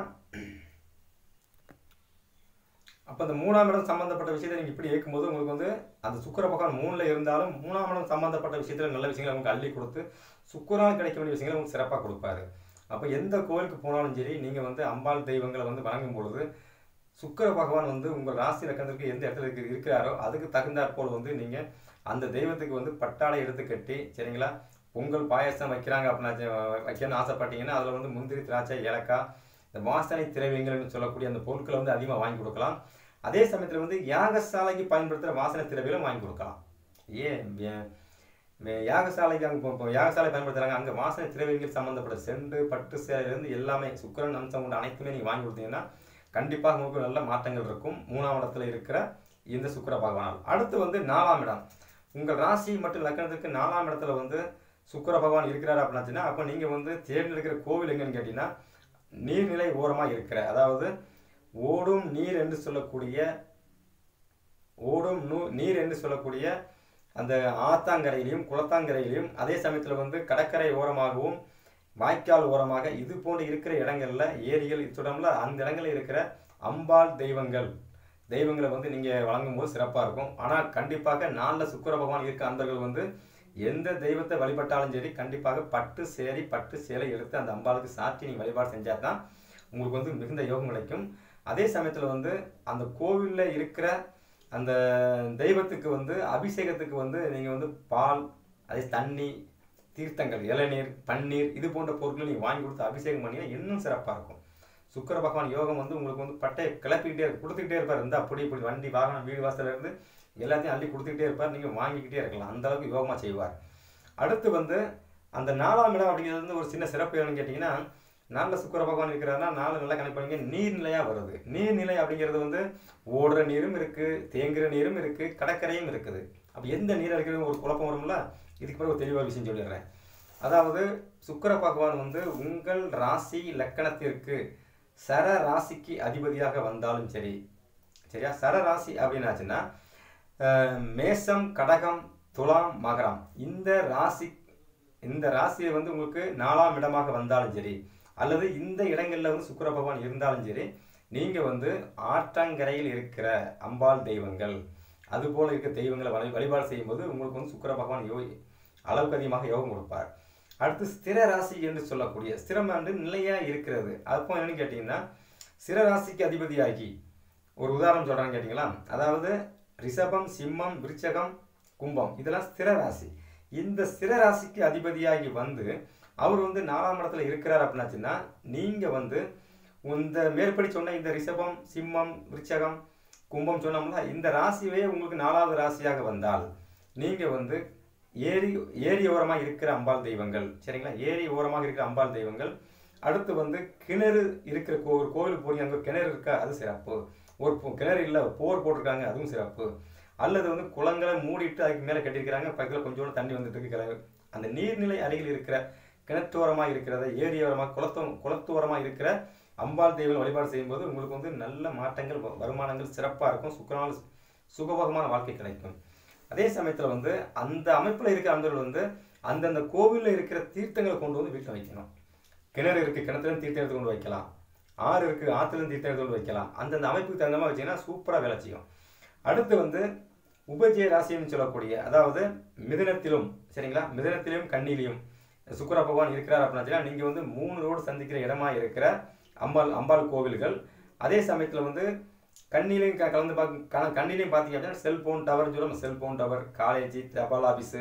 அப்போ இந்த மூணாம் இடம் சம்மந்தப்பட்ட விஷயத்தை நீங்கள் இப்படி இயக்கும்போது உங்களுக்கு வந்து அந்த சுக்கிர பகவான் மூணில் இருந்தாலும் மூணாம் இடம் சம்மந்தப்பட்ட விஷயத்தில் நல்ல விஷயங்களை உங்களுக்கு அள்ளி கொடுத்து சுக்கரால் கிடைக்க வேண்டிய விஷயங்களை உங்களுக்கு சிறப்பாக கொடுப்பாரு அப்போ எந்த கோவிலுக்கு போனாலும் சரி நீங்கள் வந்து அம்பாள் தெய்வங்களை வந்து வணங்கும் பொழுது சுக்கிர பகவான் வந்து உங்கள் ராசி லக்கணத்திற்கு எந்த இடத்துல இருக்கு இருக்கிறாரோ அதுக்கு தகுந்தாற் போல் வந்து நீங்கள் அந்த தெய்வத்துக்கு வந்து பட்டாடை எடுத்து கட்டி சரிங்களா பொங்கல் பாயாசம் வைக்கிறாங்க அப்படின்னா வைக்கணும்னு ஆசைப்பட்டீங்கன்னா அதில் வந்து முந்திரி திராட்சை ஏலக்காய் இந்த வாசனை திரவியங்கள்னு சொல்லக்கூடிய அந்த பொருட்களை வந்து அதிகமாக வாங்கி கொடுக்கலாம் அதே சமயத்தில் வந்து யாகசாலைக்கு பயன்படுத்துகிற வாசனை திரவியம் வாங்கி கொடுக்கலாம் ஏன் ஏன் மே- யாகசாலைக்கு அங்கே இப்போ யாகசாலை பயன்படுத்துகிறாங்க அங்கே வாசனை திரவியங்கள் சம்மந்தப்பட்ட செண்டு பட்டு சேலையிலேருந்து எல்லாமே சுக்கிரன் அம்சம் கொண்ட அனைத்துமே நீங்கள் வாங்கி கொடுத்தீங்கன்னா கண்டிப்பாக உங்களுக்கு நல்ல மாற்றங்கள் இருக்கும் மூணாம் இடத்துல இருக்கிற இந்த சுக்கிர பகவானால் அடுத்து வந்து நாலாம் இடம் உங்கள் ராசி மற்றும் லக்கணத்துக்கு நாலாம் இடத்துல வந்து சுக்கிர பகவான் இருக்கிறார் அப்படின்னாச்சுன்னா அப்போ நீங்கள் வந்து தேர்ந்தெடுக்கிற கோவில் எங்கன்னு கேட்டிங்கன்னா நீர்நிலை ஓரமாக இருக்கிற அதாவது ஓடும் நீர் என்று சொல்லக்கூடிய ஓடும் நூ நீர் என்று சொல்லக்கூடிய அந்த ஆத்தாங்கரையிலையும் குளத்தாங்கரையிலையும் அதே சமயத்தில் வந்து கடற்கரை ஓரமாகவும் வாய்க்கால் ஓரமாக இது போன்று இருக்கிற இடங்கள்ல ஏரிகள் இத்துடம்ல அந்த இடங்கள்ல இருக்கிற அம்பாள் தெய்வங்கள் தெய்வங்களை வந்து நீங்கள் வழங்கும்போது சிறப்பாக இருக்கும் ஆனால் கண்டிப்பாக நாளில் சுக்கிர பகவான் இருக்க அன்பர்கள் வந்து எந்த தெய்வத்தை வழிபட்டாலும் சரி கண்டிப்பாக பட்டு சேரி பட்டு சேலை எடுத்து அந்த அம்பாளுக்கு சாற்றி நீங்கள் வழிபாடு செஞ்சால் தான் உங்களுக்கு வந்து மிகுந்த யோகம் கிடைக்கும் அதே சமயத்தில் வந்து அந்த கோவிலில் இருக்கிற அந்த தெய்வத்துக்கு வந்து அபிஷேகத்துக்கு வந்து நீங்கள் வந்து பால் அதே தண்ணி தீர்த்தங்கள் இளநீர் பன்னீர் இது போன்ற பொருட்களை நீங்கள் வாங்கி கொடுத்து அபிஷேகம் பண்ணீங்கன்னா இன்னும் சிறப்பாக இருக்கும் சுக்கிர பகவான் யோகம் வந்து உங்களுக்கு வந்து பட்டையை கிளப்பிக்கிட்டே இருக்கு கொடுத்துக்கிட்டே இருப்பார் இந்த அப்படி இப்படி வண்டி வாகனம் வீடு வாசல்ல இருந்து எல்லாத்தையும் அள்ளி கொடுத்துக்கிட்டே இருப்பார் நீங்கள் வாங்கிக்கிட்டே இருக்கலாம் அந்த அளவுக்கு யோகமாக செய்வார் அடுத்து வந்து அந்த நாலாம் இடம் அப்படிங்கிறது வந்து ஒரு சின்ன சிறப்பு என்னன்னு கேட்டிங்கன்னா நாளில் சுக்கிர பகவான் இருக்கிறாருன்னா நாலு நல்லா கணக்கு பண்ணிங்க நீர்நிலையாக வருது நீர்நிலை அப்படிங்கிறது வந்து ஓடுற நீரும் இருக்குது தேங்குற நீரும் இருக்குது கடற்கரையும் இருக்குது அப்போ எந்த நீர் இருக்கிறது ஒரு குழப்பம் வரும்ல இதுக்கு பிறகு ஒரு தெளிவாக விஷயம் சொல்லிடுறேன் அதாவது சுக்கிர பகவான் வந்து உங்கள் ராசி லக்கணத்திற்கு சர ராசிக்கு அதிபதியாக வந்தாலும் சரி சரியா சர ராசி அப்படின்னாச்சுன்னா அஹ், மேஷம் கடகம் துலாம் மகரம் இந்த ராசி இந்த ராசியை வந்து உங்களுக்கு நாலாம் இடமாக வந்தாலும் சரி அல்லது இந்த இடங்கள்ல வந்து சுக்கிர பகவான் இருந்தாலும் சரி நீங்க வந்து ஆற்றங்கரையில் இருக்கிற அம்பாள் தெய்வங்கள் அது போல இருக்க தெய்வங்களை வழி வழிபாடு செய்யும்போது உங்களுக்கு வந்து சுக்கிர பகவான் யோ அளவுக்கு அதிகமாக யோகம் கொடுப்பார் அடுத்து ஸ்திர ராசி என்று சொல்லக்கூடிய ஸ்திரம் வந்து நிலையா இருக்கிறது அப்போ என்னன்னு கேட்டீங்கன்னா ஸ்திர ராசிக்கு அதிபதியாகி ஒரு உதாரணம் சொல்றாங்க கேட்டிங்களா அதாவது ரிஷபம் சிம்மம் விருச்சகம் கும்பம் இதெல்லாம் ஸ்திர ராசி இந்த ஸ்திர ராசிக்கு அதிபதியாகி வந்து அவர் வந்து நாலாம் இடத்துல இருக்கிறார் அப்படின்னாச்சுன்னா நீங்க வந்து இந்த மேற்படி சொன்ன இந்த ரிஷபம் சிம்மம் விருச்சகம் கும்பம் சொன்னோம்ல இந்த ராசியே உங்களுக்கு நாலாவது ராசியாக வந்தால் நீங்க வந்து ஏரி ஏரி ஓரமாக இருக்கிற அம்பாள் தெய்வங்கள் சரிங்களா ஏரி ஓரமாக இருக்கிற அம்பாள் தெய்வங்கள் அடுத்து வந்து கிணறு இருக்கிற கோ ஒரு கோவில் போய் அங்கே கிணறு இருக்கா அது சிறப்பு ஒரு பொ- கிணறு இல்லை போர் போட்டிருக்காங்க அதுவும் சிறப்பு அல்லது வந்து குளங்களை மூடிட்டு அதுக்கு மேலே கட்டியிருக்கிறாங்க பக்கத்தில் கொஞ்சோண்டு தண்ணி வந்துட்டு இருக்கு கிணறு அந்த நீர்நிலை அருகில் இருக்கிற கிணற்றோரமாக இருக்கிறத ஏரியோரமாக குளத்தோ குளத்தோரமாக இருக்கிற அம்பாள் தெய்வம் வழிபாடு செய்யும்போது உங்களுக்கு வந்து நல்ல மாற்றங்கள் வ- வருமானங்கள் சிறப்பாக இருக்கும் சுக்கரமான சுகபோகமான வாழ்க்கை கிடைக்கும் அதே சமயத்தில் வந்து அந்த அமைப்பில் இருக்கிற அன்பர்கள் வந்து அந்தந்த கோவிலில் இருக்கிற தீர்த்தங்களை கொண்டு வந்து வீட்டில் வைக்கணும் கிணறு இருக்குது கிணத்துல தீர்த்தம் எடுத்து கொண்டு வைக்கலாம் ஆறு இருக்குது ஆற்றுல தீர்த்தம் எடுத்து கொண்டு வைக்கலாம் அந்தந்த அமைப்புக்கு தகுந்த மாதிரி வச்சீங்கன்னா சூப்பராக வேலை செய்யும் அடுத்து வந்து உபஜய ராசின்னு சொல்லக்கூடிய அதாவது மிதுனத்திலும் சரிங்களா மிதுனத்திலும் கண்ணிலையும் சுக்கிர பகவான் இருக்கிறார் அப்படின்னா நீங்கள் வந்து மூணு ரோடு சந்திக்கிற இடமா இருக்கிற அம்பாள் அம்பாள் கோவில்கள் அதே சமயத்தில் வந்து கண்ணிலையும் க- கலந்து பார்க்க கல கண்ணிலையும் பார்த்தீங்க அப்படின்னா செல்போன் டவர் சொல்லுவோம் செல்போன் டவர் காலேஜ் தபால் ஆஃபீஸு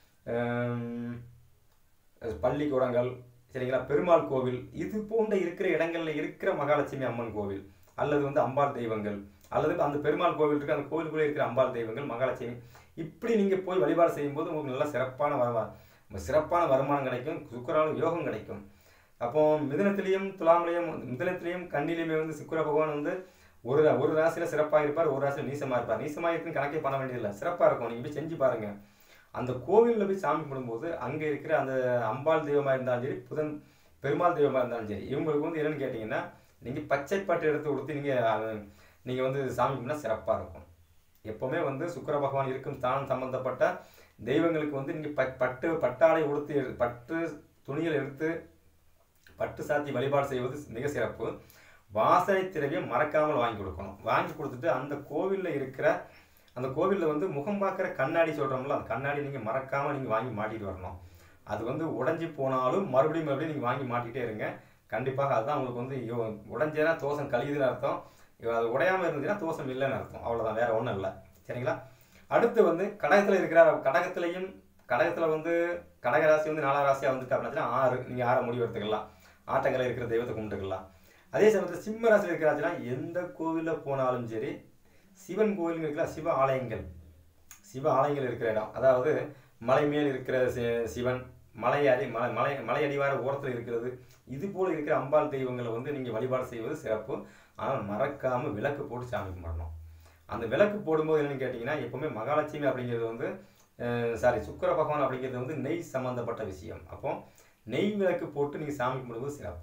பள்ளிக்கூடங்கள் சரிங்களா பெருமாள் கோவில் இது போன்ற இருக்கிற இடங்கள்ல இருக்கிற மகாலட்சுமி அம்மன் கோவில் அல்லது வந்து அம்பாள் தெய்வங்கள் அல்லது அந்த பெருமாள் கோவில் இருக்கு அந்த கோவிலுக்குள்ளே இருக்கிற அம்பாள் தெய்வங்கள் மகாலட்சுமி இப்படி நீங்க போய் வழிபாடு செய்யும்போது உங்களுக்கு நல்ல சிறப்பான வருமானம் சிறப்பான வருமானம் கிடைக்கும் சுக்கரான யோகம் கிடைக்கும் அப்போ மிதுனத்திலையும் துலாமிலையும் மிதுனத்திலையும் கண்ணிலையுமே வந்து சுக்கிர பகவான் வந்து ஒரு ரா- ஒரு ராசியில சிறப்பாக இருப்பார் ஒரு ராசியில் நீசமா இருப்பார் நீசமா இருக்குன்னு கணக்கே பண்ண வேண்டியதில்லை சிறப்பா இருக்கும் நீங்க போய் செஞ்சு பாருங்க அந்த கோவிலில் போய் சாமி கும்பிடும்போது அங்கே இருக்கிற அந்த அம்பாள் தெய்வமாக இருந்தாலும் சரி புதன் பெருமாள் தெய்வமாக இருந்தாலும் சரி இவங்களுக்கு வந்து என்னன்னு கேட்டிங்கன்னா நீங்கள் பச்சை பட்டு எடுத்து கொடுத்து நீங்கள் நீங்கள் வந்து சாமி கும்பிட்டா சிறப்பாக இருக்கும் எப்போவுமே வந்து சுக்கிர பகவான் இருக்கும் ஸ்தானம் சம்பந்தப்பட்ட தெய்வங்களுக்கு வந்து நீங்கள் ப பட்டு பட்டாடை உடுத்தி எடு- பட்டு துணிகள் எடுத்து பட்டு சாத்தி வழிபாடு செய்வது மிக சிறப்பு வாசனை திரவியம் மறக்காமல் வாங்கி கொடுக்கணும் வாங்கி கொடுத்துட்டு அந்த கோவிலில் இருக்கிற அந்த கோவிலில் வந்து முகம் பார்க்குற கண்ணாடி சொல்கிறோம்ல அந்த கண்ணாடி நீங்கள் மறக்காமல் நீங்கள் வாங்கி மாட்டிட்டு வரணும் அது வந்து உடைஞ்சு போனாலும் மறுபடியும் மறுபடியும் நீங்கள் வாங்கி மாட்டிகிட்டே இருங்க கண்டிப்பாக அதுதான் உங்களுக்கு வந்து ஐயோ, உடைஞ்சேன்னா தோசம் கழியுதுன்னு அர்த்தம் ஐயோ, அது உடையாமல் இருந்துச்சுன்னா தோசம் இல்லைன்னு அர்த்தம் அவ்வளோதான் வேற ஒன்றும் இல்லை சரிங்களா அடுத்து வந்து கடகத்தில் இருக்கிற கடகத்திலையும் கடகத்தில் வந்து கடக ராசி வந்து நாலாம் ராசியாக வந்துட்டு அப்படின்னா ஆறு நீங்கள் ஆறை முடிவு எடுத்துக்கலாம் ஆட்டங்களை இருக்கிற தெய்வத்தை கும்பிட்டுக்கலாம் அதே சமயத்தில் சிம்ம ராசியில் இருக்கிறாச்சுன்னா எந்த கோவிலில் போனாலும் சரி சிவன் கோவில் இருக்கிற சிவ ஆலயங்கள் சிவ ஆலயங்கள் இருக்கிற இடம் அதாவது மலை மேல் இருக்கிற சி- சிவன் மலை அடி மலை மலை மலை அடிவார ஓரத்தில் இருக்கிறது இது போல இருக்கிற அம்பாள் தெய்வங்களை வந்து நீங்கள் வழிபாடு செய்வது சிறப்பு ஆனால் மறக்காமல் விளக்கு போட்டு சாமி கும்பிடணும் அந்த விளக்கு போடும்போது என்னன்னு கேட்டிங்கன்னா எப்பவுமே மகாலட்சுமி அப்படிங்கிறது வந்து சாரி சுக்கிர பகவான் அப்படிங்கிறது வந்து நெய் சம்பந்தப்பட்ட விஷயம் அப்போ நெய் விளக்கு போட்டு நீங்கள் சாமி கும்பிடுவது சிறப்பு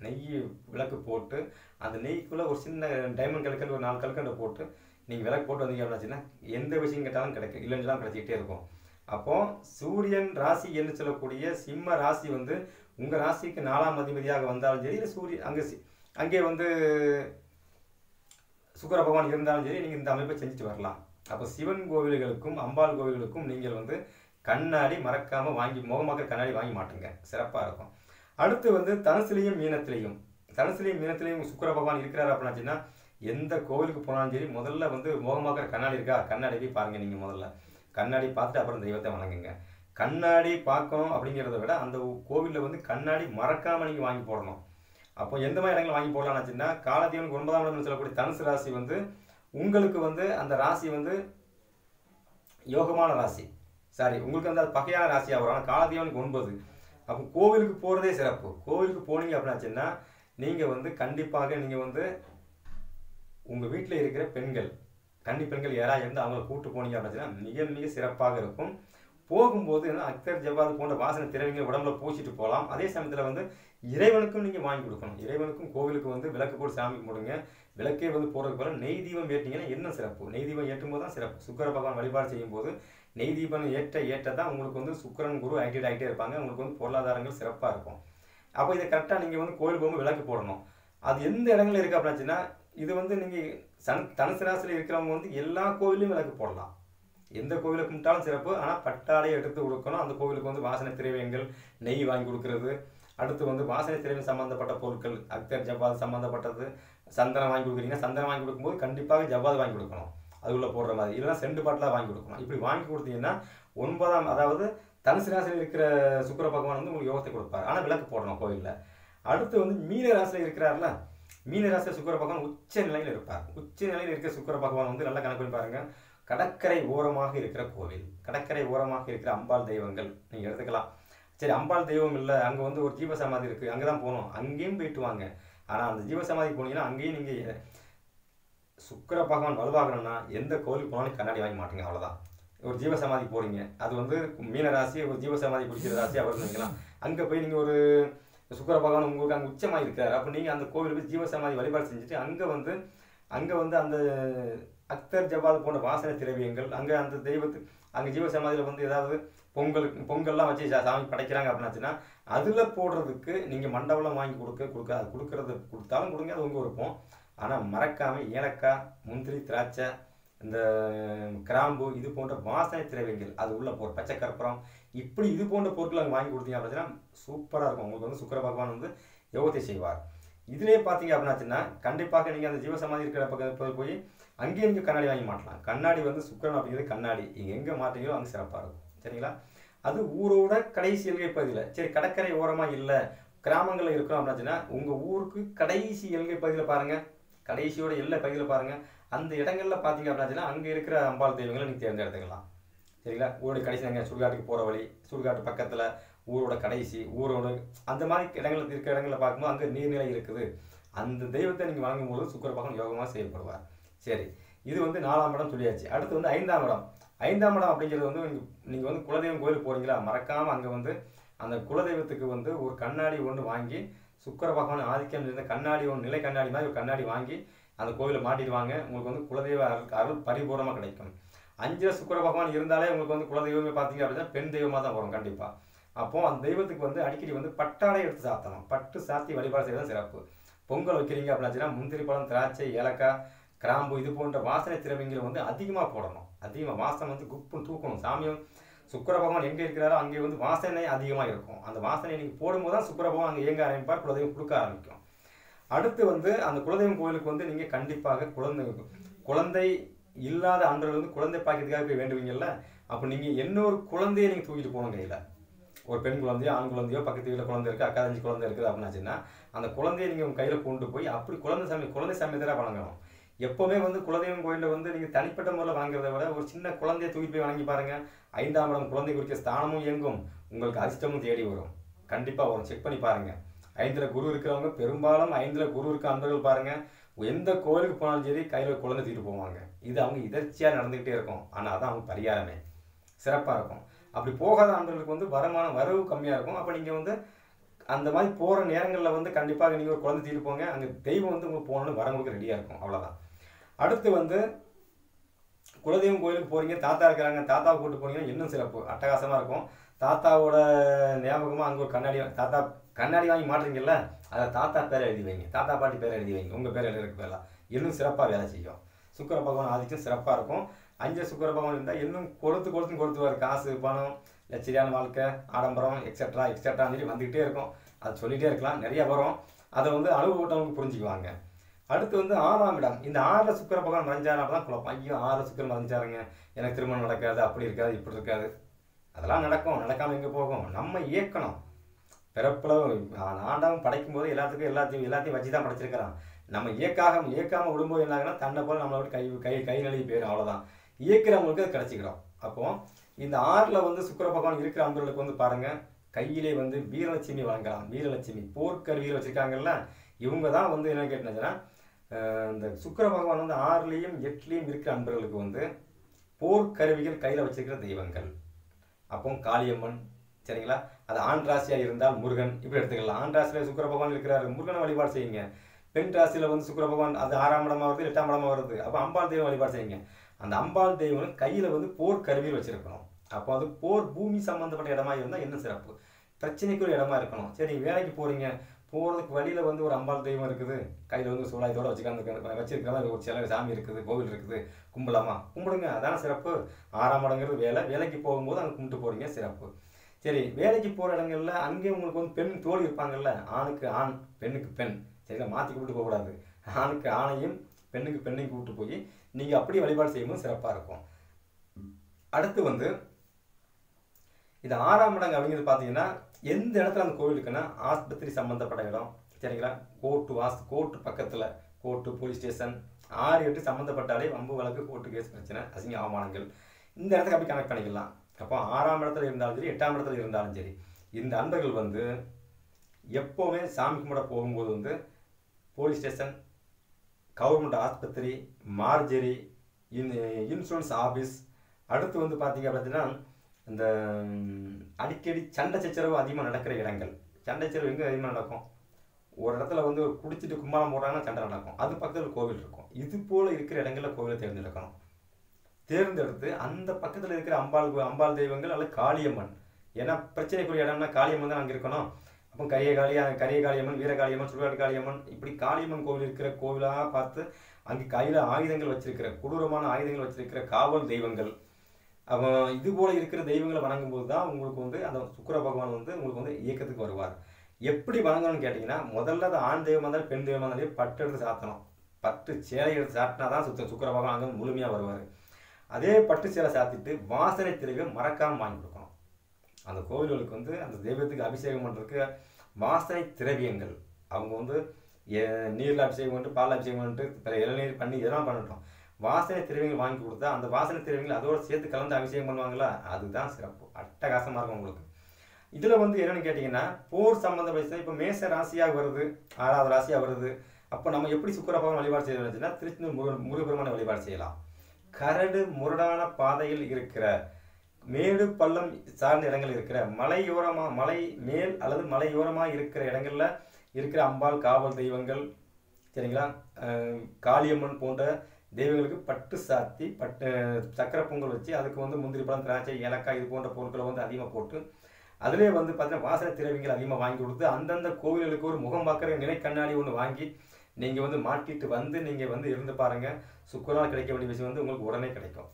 நெய் விளக்கு போட்டு அந்த நெய்க்குள்ளே ஒரு சின்ன டைமண்ட் கல்கண்டு ஒரு நாலு கல்கண்டை போட்டு நீங்கள் விளக்கு போட்டு வந்தீங்க அப்படின்னாச்சுன்னா எந்த விஷயம் கேட்டாலும் கிடைக்கும் இல்லைன்னு சொல்லாம கிடைச்சிக்கிட்டே இருக்கும் அப்போ சூரியன் ராசி என்று சொல்லக்கூடிய சிம்ம ராசி வந்து உங்கள் ராசிக்கு நாலாம் அதிபதியாக வந்தாலும் சரி இல்லை சூரியன் அங்கே சி- அங்கே வந்து சுக்கிர பகவான் இருந்தாலும் சரி நீங்கள் இந்த அமைப்பை செஞ்சுட்டு வரலாம் அப்போ சிவன் கோவில்களுக்கும் அம்பாள் கோவில்களுக்கும் நீங்கள் வந்து கண்ணாடி மறக்காமல் வாங்கி முகமாக்க கண்ணாடி வாங்கி மாட்டுங்க சிறப்பாக இருக்கும் அடுத்து வந்து தனுசுலையும் மீனத்திலையும் தனுசுலையும் மீனத்திலையும் சுக்கிர பகவான் இருக்கிறாரு அப்படின்னாச்சுன்னா எந்த கோவிலுக்கு போனாலும் சரி முதல்ல வந்து முகமாக்கிற கண்ணாடி இருக்கா கண்ணாடி போய் பாருங்க நீங்கள் முதல்ல கண்ணாடி பார்த்துட்டு அப்புறம் தெய்வத்தை வணங்குங்க கண்ணாடி பார்க்கணும் அப்படிங்கிறத விட அந்த கோவிலில் வந்து கண்ணாடி மறக்காமல் நீங்கள் வாங்கி போடணும் அப்போ எந்த மாதிரி இடங்கள் வாங்கி போடலாம்னுச்சுன்னா காலதேவனுக்கு ஒன்பதாம் இடம்னு சொல்லக்கூடிய தனுசு ராசி வந்து உங்களுக்கு வந்து அந்த ராசி வந்து யோகமான ராசி சாரி உங்களுக்கு வந்து அது பகையான ராசியாக வரும் ஆனால் காலதேவனுக்கு ஒன்பது அப்போ கோவிலுக்கு போகிறதே சிறப்பு கோவிலுக்கு போனீங்க அப்படின்னாச்சுன்னா நீங்கள் வந்து கண்டிப்பாக நீங்கள் வந்து உங்கள் வீட்டில் இருக்கிற பெண்கள் கன்னி பெண்கள் யாராவது இருந்து அவங்கள கூட்டு போனீங்க அப்படின்னா மிக மிக சிறப்பாக இருக்கும் போகும்போது என்ன அக்தர் ஜவ்வாது போன்ற வாசனை திரவியங்கள் உடம்புல பூசிட்டு போகலாம் அதே சமயத்தில் வந்து இறைவனுக்கும் நீங்கள் வாங்கி கொடுக்கணும் இறைவனுக்கும் கோவிலுக்கு வந்து விளக்கு போட்டு சாமி கும்பிடுங்க விளக்கே வந்து போகிறதுக்கு பதிலா நெய் தீபம் ஏற்றிங்கன்னா என்ன சிறப்பு நெய் தீபம் ஏற்றும் போது தான் சிறப்பு சுக்கர பகவான் வழிபாடு செய்யும் போது நெய் தீபம் ஏற்ற ஏற்ற தான் உங்களுக்கு வந்து சுக்கரன் குரு ஆக்டிவேட் ஆகிட்டே இருப்பாங்க உங்களுக்கு வந்து பொருளாதாரங்கள் சிறப்பாக இருக்கும் அப்போ இதை கரெக்டாக நீங்கள் வந்து கோயில் போகும்போது விளக்கு போடணும் அது எந்த இடங்கள்ல இருக்கு அப்படின்னாச்சுன்னா இது வந்து நீங்கள் சன் தனுசு ராசியில் இருக்கிறவங்க வந்து எல்லா கோவிலையும் விளக்கு போடலாம் எந்த கோவிலை கும்பிட்டாலும் சிறப்பு ஆனால் பட்டாடையை எடுத்து கொடுக்கணும் அந்த கோவிலுக்கு வந்து வாசனை திரவியங்கள் நெய் வாங்கி கொடுக்கறது அடுத்து வந்து வாசனை திரவியம் சம்மந்தப்பட்ட பொருட்கள் அக்தர் ஜவ்வாது சம்மந்தப்பட்டது சந்தனம் வாங்கி கொடுக்குறீங்கன்னா சந்தனம் வாங்கி கொடுக்கும்போது கண்டிப்பாக ஜவ்வாது வாங்கி கொடுக்கணும் அது உள்ள போடுற மாதிரி இல்லைன்னா செண்டு பாட்டிலாக வாங்கி கொடுக்கணும் இப்படி வாங்கி கொடுத்தீங்கன்னா ஒன்பதாம் அதாவது தனுசு ராசியில் இருக்கிற சுக்கிர பகவான் வந்து உங்களுக்கு யோகத்தை கொடுப்பார் ஆனால் விளக்கு போடணும் கோவிலில் அடுத்து வந்து மீன ராசியில் இருக்கிறார்ல மீன ராசியில் சுக்கிர பகவான் உச்ச நிலையில் இருப்பார் உச்ச நிலையில் இருக்கிற சுக்கிர பகவான் வந்து நல்லா கணக்கு பண்ணி பாருங்க கடற்கரை ஓரமாக இருக்கிற கோவில் கடற்கரை ஓரமாக இருக்கிற அம்பாள் தெய்வங்கள் நீங்கள் எடுத்துக்கலாம் சரி அம்பாள் தெய்வம் இல்லை அங்கே வந்து ஒரு ஜீவசமாதி இருக்குது அங்கே தான் போகணும் அங்கேயும் போயிட்டு வாங்க ஆனால் அந்த ஜீவசமாதி போனீங்கன்னா அங்கேயும் நீங்கள் சுக்கிர பகவான் வலுவாகணும்னா எந்த கோவிலுக்கு போனாலும் கண்ணாடி வாங்கி மாட்டீங்க அவ்வளோதான் ஒரு ஜீவசமாதி போறீங்க அது வந்து மீன ராசி ஒரு ஜீவசமாதி பிடிக்கிற ராசி அவர் வைக்கலாம் அங்கே போய் நீங்கள் ஒரு சுக்கிர பகவான் உங்களுக்கு அங்கே உச்சமாக இருக்கார் அப்போ நீங்கள் அந்த கோவிலுக்கு போய் ஜீவசமாதி வழிபாடு செஞ்சுட்டு அங்கே வந்து அங்கே வந்து அந்த அக்தர் ஜவாத் போன்ற வாசனை திரவியங்கள் அங்கே அந்த தெய்வத்துக்கு அங்கே ஜீவசமாதியில் வந்து ஏதாவது பொங்கலுக்கு பொங்கல்லாம் வச்சு சா- சாமி படைக்கிறாங்க அப்படின்னாச்சுன்னா அதில் போடுறதுக்கு நீங்கள் மண்டபம் வாங்கி கொடுக்க கொடுக்க அது கொடுக்கறது கொடுத்தாலும் கொடுங்க அது உங்கள் விருப்பம் ஆனால் மறக்காமல் ஏலக்காய் முந்திரி திராட்சை இந்த கிராம்பு இது போன்ற வாசனை திரவியங்கள் அது உள்ள போ பச்சை கற்பூரம் இப்படி இது போன்ற பொருட்கள் அங்கே வாங்கி கொடுத்தீங்க அப்படின்னா சூப்பராக இருக்கும் உங்களுக்கு வந்து சுக்கிர பகவான் வந்து யோகத்தை செய்வார் இதுலேயே பார்த்தீங்க அப்படின்னாச்சுன்னா கண்டிப்பாக நீங்கள் அந்த ஜீவசமாதி இருக்கிற பக்கத்தில் போய் அங்கேயே நீங்கள் கண்ணாடி வாங்கி மாட்டலாம் கண்ணாடி வந்து சுக்கிரன் அப்படிங்கிறது கண்ணாடி நீங்கள் எங்கே மாட்டீங்களோ அங்கே சிறப்பாக இருக்கும் சரிங்களா அது ஊரோட கடைசி எல்கை பகுதியில் சரி கடற்கரை ஓரமாக இல்லை கிராமங்களில் இருக்கிறோம் அப்படின்னாச்சுன்னா உங்கள் ஊருக்கு கடைசி எல்கை பகுதியில் பாருங்கள் கடைசியோட எல்லை பகுதியில் பாருங்கள் அந்த இடங்கள்ல பார்த்தீங்க அப்படின்னாச்சுன்னா அங்கே இருக்கிற அம்பாள் தெய்வங்களை நீங்கள் தேர்ந்தெடுத்துக்கலாம் சரிங்களா ஊரோட கடைசி நாங்கள் சுடுகாட்டுக்கு போகிற வழி சுடுகாட்டு பக்கத்தில் ஊரோட கடைசி ஊரோட அந்த மாதிரி இடங்கள் இருக்கிற இடங்களில் பார்க்கும்போது அங்கே நீர்நிலை இருக்குது அந்த தெய்வத்தை நீங்கள் வாங்கும்போது சுக்கிர பகவான் யோகமாக செயல்படுவார் சரி இது வந்து நாலாம் இடம் சொல்லியாச்சு அடுத்து வந்து ஐந்தாம் இடம் ஐந்தாம் இடம் அப்படிங்கிறது வந்து நீங்கள் நீங்கள் வந்து குலதெய்வம் கோயிலுக்கு போகிறீங்களா மறக்காமல் அங்கே வந்து அந்த குலதெய்வத்துக்கு வந்து ஒரு கண்ணாடி ஒன்று வாங்கி சுக்கிர பகவான் ஆதிக்கம் இருந்த கண்ணாடி ஒன்று நிலை கண்ணாடி மாதிரி ஒரு கண்ணாடி வாங்கி அந்த கோவிலில் மாட்டிடுவாங்க உங்களுக்கு வந்து குலதெய்வ அருள் அருள் பரிபூர்ணமாக கிடைக்கும் அஞ்சு சுக்கிர பகவான் இருந்தாலே உங்களுக்கு வந்து குலதெய்வமே பார்த்தீங்க அப்படின்னா பெண் தெய்வமாக தான் வரும் கண்டிப்பாக அப்போ அந்த தெய்வத்துக்கு வந்து அடிக்கடி வந்து பட்டாடை எடுத்து சாத்தணும் பட்டு சாத்தி வழிபாடு செய்யறது சிறப்பு பொங்கல் வைக்கிறீங்க அப்படின்னா முந்திரி பழம் திராட்சை ஏலக்காய் கிராம்பு இது போன்ற வாசனை திரவியங்களை வந்து அதிகமாக போடணும் அதிகமாக வாசனை வந்து குப்புன்னு தூக்கணும் சாமியும் சுக்கிர பகவான் எங்கே இருக்கிறாரோ அங்கே வந்து வாசனை அதிகமாக இருக்கும் அந்த வாசனை நீங்கள் போடும்போது தான் சுக்கிர பகவான் அங்கே இயங்க ஆரம்பிப்பார் குலதெய்வம் கொடுக்க ஆரம்பிக்கும் அடுத்து வந்து அந்த குலதெய்வம் கோயிலுக்கு வந்து நீங்கள் கண்டிப்பாக குழந்தை குழந்தை இல்லாத அன்றர்கள் வந்து குழந்தை பாக்கியத்துக்காக போய் வேண்டுவீங்கல்ல அப்போ நீங்கள் இன்னொரு குழந்தையை நீங்கள் தூக்கிட்டு போகணும் கையில் ஒரு பெண் குழந்தையோ ஆண் குழந்தையோ பக்கத்து வீட்டில் குழந்தை இருக்குது அக்கா தஞ்சு குழந்தை இருக்குது அப்படின்னாச்சுன்னா அந்த குழந்தையை நீங்கள் உங்கள் கையில் கொண்டு போய் அப்படி குழந்தை சாமி குழந்தை சமயத்தில் வணங்கணும் எப்போவுமே வந்து குலதெய்வம் கோயிலில் வந்து நீங்கள் தனிப்பட்ட முறையில் வாங்குறத விட ஒரு சின்ன குழந்தைய தூக்கிட்டு போய் வணங்கி பாருங்க ஐந்தாம் இடம் குழந்தை குறிக்க ஸ்தானமும் இயங்கும் உங்களுக்கு அதிர்ஷ்டமும் தேடி வரும் கண்டிப்பாக வரும் செக் பண்ணி பாருங்க ஐந்துல குரு இருக்கிறவங்க பெரும்பாலும் ஐந்துல குரு இருக்க அன்பர்கள் பாருங்க எந்த கோயிலுக்கு போனாலும் சரி கையில் குழந்தை தூக்கிட்டு போவாங்க இது அவங்க இதர்ச்சியாக நடந்துக்கிட்டே இருக்கும் ஆனால் அதான் அவங்க பரிகாரமே சிறப்பாக இருக்கும் அப்படி போகாத ஆண்களுக்கு வந்து வருமானம் வரவு கம்மியாக இருக்கும் அப்போ நீங்கள் வந்து அந்த மாதிரி போகிற நேரங்களில் வந்து கண்டிப்பாக நீங்கள் ஒரு குழந்தை தூக்கிட்டு போங்க அங்கே தெய்வம் வந்து உங்களுக்கு போகணுன்னு வரவங்களுக்கு ரெடியாக இருக்கும் அவ்வளோதான் அடுத்து வந்து குலதெய்வம் கோயிலுக்கு போறீங்க தாத்தா இருக்கிறாங்க தாத்தாவை கூட்டு போனீங்கன்னா இன்னும் சிறப்பு அட்டகாசமாக இருக்கும் தாத்தாவோட ஞாபகமாக அங்கே ஒரு கண்ணாடி வா- தாத்தா கண்ணாடி வாங்கி மாட்டுறீங்கல்ல அதை தாத்தா பேரை எழுதி வைங்க தாத்தா பாட்டி பேரை எழுதி வைங்க உங்கள் பேர் எழுதுறதுக்கு பேரெல்லாம் இன்னும் சிறப்பாக வேலை செய்யும் சுக்கிர பகவான் ஆதிக்கம் சிறப்பாக இருக்கும் அஞ்சு சுக்கிர பகவான் இருந்தால் இன்னும் கொடுத்து கொடுத்து கொடுத்துருவார் காசு பணம் லட்சரியான வாழ்க்கை ஆடம்பரம் எக்ஸட்ரா எக்ஸட்ரா சொல்லி வந்துக்கிட்டே இருக்கும் அது சொல்லிகிட்டே இருக்கலாம் நிறைய வரும் அதை வந்து அளவு கூட்டவங்க புரிஞ்சுக்குவாங்க அடுத்து வந்து ஆறாம் இடம் இந்த ஆறில் சுக்கிர பகவான் மறைஞ்சாரு தான் குழப்பம் ஐயோ ஆறு சுக்கிரன் மறைஞ்சாருங்க எனக்கு திருமணம் நடக்காது அப்படி இருக்காது இப்படி இருக்காது அதெல்லாம் நடக்கும் நடக்காம எங்கே போகும் நம்ம இயக்கணும் பிறப்புல ஆண்டவன் படைக்கும் போது எல்லாத்துக்கும் எல்லாத்தையும் எல்லாத்தையும் வச்சு தான் படைச்சிருக்கிறான் நம்ம இயக்காக இயக்காம விடும்போது என்ன ஆகுனா தன்னை போல நம்மளோட கை கை கை நழுவி போயிடும் அவ்வளோதான் இயக்கிறவங்களுக்கு அது கிடைச்சிக்கிறோம் அப்போ இந்த ஆறில் வந்து சுக்கிர பகவான் இருக்கிற அன்பர்களுக்கு வந்து பாருங்க கையிலே வந்து வீரலட்சுமி வழங்கலாம் வீரலட்சுமி போர்க்கருவியில் வச்சிருக்காங்கல்ல இவங்க தான் வந்து என்ன கேட்டுச்சுன்னா இந்த சுக்கிர பகவான் வந்து ஆறுலேயும் எட்டுலேயும் இருக்கிற அன்பர்களுக்கு வந்து போர்க்கருவிகள் கையில் வச்சிருக்கிற தெய்வங்கள் அப்போ காளியம்மன் சரிங்களா அது ஆண் ராசியாக இருந்தால் முருகன் இப்படி எடுத்துக்கலாம் ஆண் ராசியில் சுக்கிர பகவான் இருக்கிறாரு முருகனை வழிபாடு செய்யுங்க பெண் ராசியில் வந்து சுக்கிர பகவான் அது ஆறாம் இடமா வருது எட்டாம் இடமா வருது அப்போ அம்பாள் தெய்வம் வழிபாடு செய்யுங்க அந்த அம்பாள் தெய்வம் கையில் வந்து போர் கருவியில் வச்சிருக்கணும் அப்போ அது போர் பூமி சம்பந்தப்பட்ட இடமா இருந்தால் என்ன சிறப்பு பிரச்சனைக்கு ஒரு இடமா இருக்கணும் சரி நீங்க வேலைக்கு போறீங்க போகிறதுக்கு வழியில் வந்து ஒரு அம்பாள் தெய்வம் இருக்குது கையில் வந்து சூழாயத்தோட வச்சுக்காந்து வச்சிருக்கிற மாதிரி ஒரு சில சாமி இருக்குது கோவில் இருக்குது கும்பலாமா கும்பிடுங்க அதான சிறப்பு ஆறாம் இடங்கிறது வேலை வேலைக்கு போகும்போது அங்கே கும்பிட்டு போறீங்க சிறப்பு சரி வேலைக்கு போகிற இடங்கள்ல அங்கேயும் உங்களுக்கு வந்து பெண் தோழி இருப்பாங்கல்ல ஆணுக்கு ஆண் பெண்ணுக்கு பெண் சரிங்களா மாற்றி கூப்பிட்டு போகக்கூடாது ஆணுக்கு ஆணையும் பெண்ணுக்கு பெண்ணையும் கூப்பிட்டு போய் நீங்கள் அப்படியே வழிபாடு செய்யும்போது சிறப்பாக இருக்கும் அடுத்து வந்து இது ஆறாம் இடம் அப்படிங்கிறது பார்த்தீங்கன்னா எந்த இடத்துல அந்த கோவில் இருக்குன்னா ஆஸ்பத்திரி சம்மந்தப்பட்ட இடம் சரிங்களா கோர்ட்டு வாஸ் கோர்ட்டு பக்கத்தில் கோர்ட்டு போலீஸ் ஸ்டேஷன் ஆறு எட்டு சம்மந்தப்பட்டாலே வம்பு வழக்கு கோர்ட்டு கேஸ் பிரச்சனை அசிங்க அவமானங்கள் இந்த இடத்துக்கு அப்படி கனெக்ட் பண்ணிக்கலாம் அப்போ ஆறாம் இடத்துல இருந்தாலும் சரி எட்டாம் இடத்துல இருந்தாலும் சரி இந்த அன்பர்கள் வந்து எப்போவுமே சாமி கும்பிட போகும்போது வந்து போலீஸ் ஸ்டேஷன் கவர்மெண்ட் ஆஸ்பத்திரி மார்ஜரி இன் இன்சூரன்ஸ் ஆஃபீஸ் அடுத்து வந்து பார்த்தீங்க அப்படின்னா இந்த ம், அடிக்கடி சண்டை சச்சரவு அதிகமாக நடக்கிற இடங்கள் சண்டை சச்சரவு எங்கே அதிகமாக நடக்கும் ஒரு இடத்துல வந்து ஒரு குடிச்சிட்டு கும்மாளம் போடுறாங்கன்னா சண்டை நடக்கும் அது பக்கத்தில் கோவில் இருக்கும் இது போல இருக்கிற இடங்கள்ல கோவிலை தேர்ந்தெடுக்கணும் தேர்ந்தெடுத்து அந்த பக்கத்தில் இருக்கிற அம்பாள் கோ- அம்பாள் தெய்வங்கள் அல்லது காளியம்மன் ஏன்னா பிரச்சனைக்குரிய இடம்னா காளியம்மன் தான் அங்கே இருக்கணும் அப்போ கரிய காளியா கரிய காளியம்மன் வீர காளியம்மன் சுடுகாடு காளியம்மன் இப்படி காளியம்மன் கோவில் இருக்கிற கோவிலாக பார்த்து அங்கே கையில் ஆயுதங்கள் வச்சிருக்கிற கொடூரமான ஆயுதங்கள் வச்சிருக்கிற காவல் தெய்வங்கள் அவன் இது போல இருக்கிற தெய்வங்களை வணங்கும் போது தான் உங்களுக்கு வந்து அந்த சுக்கிர பகவான் வந்து உங்களுக்கு வந்து இயக்கத்துக்கு வருவார் எப்படி வணங்கணும்னு கேட்டிங்கன்னா முதல்ல அது ஆண் தெய்வமாக இருந்தாலும் பெண் தெய்வமாக இருந்தாலும் பட்டு எடுத்து சாத்தணும் பட்டு சேலை எடுத்து சாட்டினா தான் சுத்த சுக்கிர பகவான் அங்கே முழுமையாக வருவார் அதே பட்டு சேலை சாத்திட்டு வாசனை திரவியம் மறக்காமல் வாங்கி கொடுக்கணும் அந்த கோவில்களுக்கு வந்து அந்த தெய்வத்துக்கு அபிஷேகம் பண்ணுறதுக்கு வாசனை திரவியங்கள் அவங்க வந்து எ- நீர்ல அபிஷேகம் பண்ணிட்டு பால் அபிஷேகம் பண்ணிட்டு பிற இளநீர் பண்ணி இதெல்லாம் பண்ணட்டும் வாசனை திரவியங்கள் வாங்கி கொடுத்தா அந்த வாசனை திரவியங்கள் அதோட சேர்த்து கலந்து அபிஷேகம் பண்ணுவாங்களா அதுதான் சிறப்பு அட்டகாசமாக இருக்கும் உங்களுக்கு இதில் வந்து என்னன்னு கேட்டிங்கன்னா போர் சம்மந்தப்பட்ட இப்போ மேச ராசியாக வருது ஆறாவது ராசியாக வருது அப்போ நம்ம எப்படி சுக்கிர பகவான் வழிபாடு செய்யணும்னா திருச்சி முருக முருகபெருமான வழிபாடு செய்யலாம் கரடு முரடான பாதையில் இருக்கிற மேடு பள்ளம் சார்ந்த இடங்கள் இருக்கிற மலையோரமா மலை மேல் அல்லது மலையோரமா இருக்கிற இடங்கள்ல இருக்கிற அம்பாள் காவல் தெய்வங்கள் சரிங்களா அஹ் காளியம்மன் போன்ற தெய்வங்களுக்கு பட்டு சாத்தி பட்டு சக்கரை பொங்கல் வச்சு அதுக்கு வந்து முந்திரி பழம் திராட்சை ஏலக்காய் இது போன்ற பொருட்களை வந்து அதிகமாக போட்டு அதிலே வந்து பார்த்தீங்கன்னா வாசனை திரவியங்கள் அதிகமாக வாங்கி கொடுத்து அந்தந்த கோவில்களுக்கு ஒரு முகம் பார்க்குற நிலை கண்ணாடி ஒன்று வாங்கி நீங்கள் வந்து மாட்டிட்டு வந்து நீங்கள் வந்து இருந்து பாருங்க சுக்குரால் கிடைக்க வேண்டிய விஷயம் வந்து உங்களுக்கு உடனே கிடைக்கும்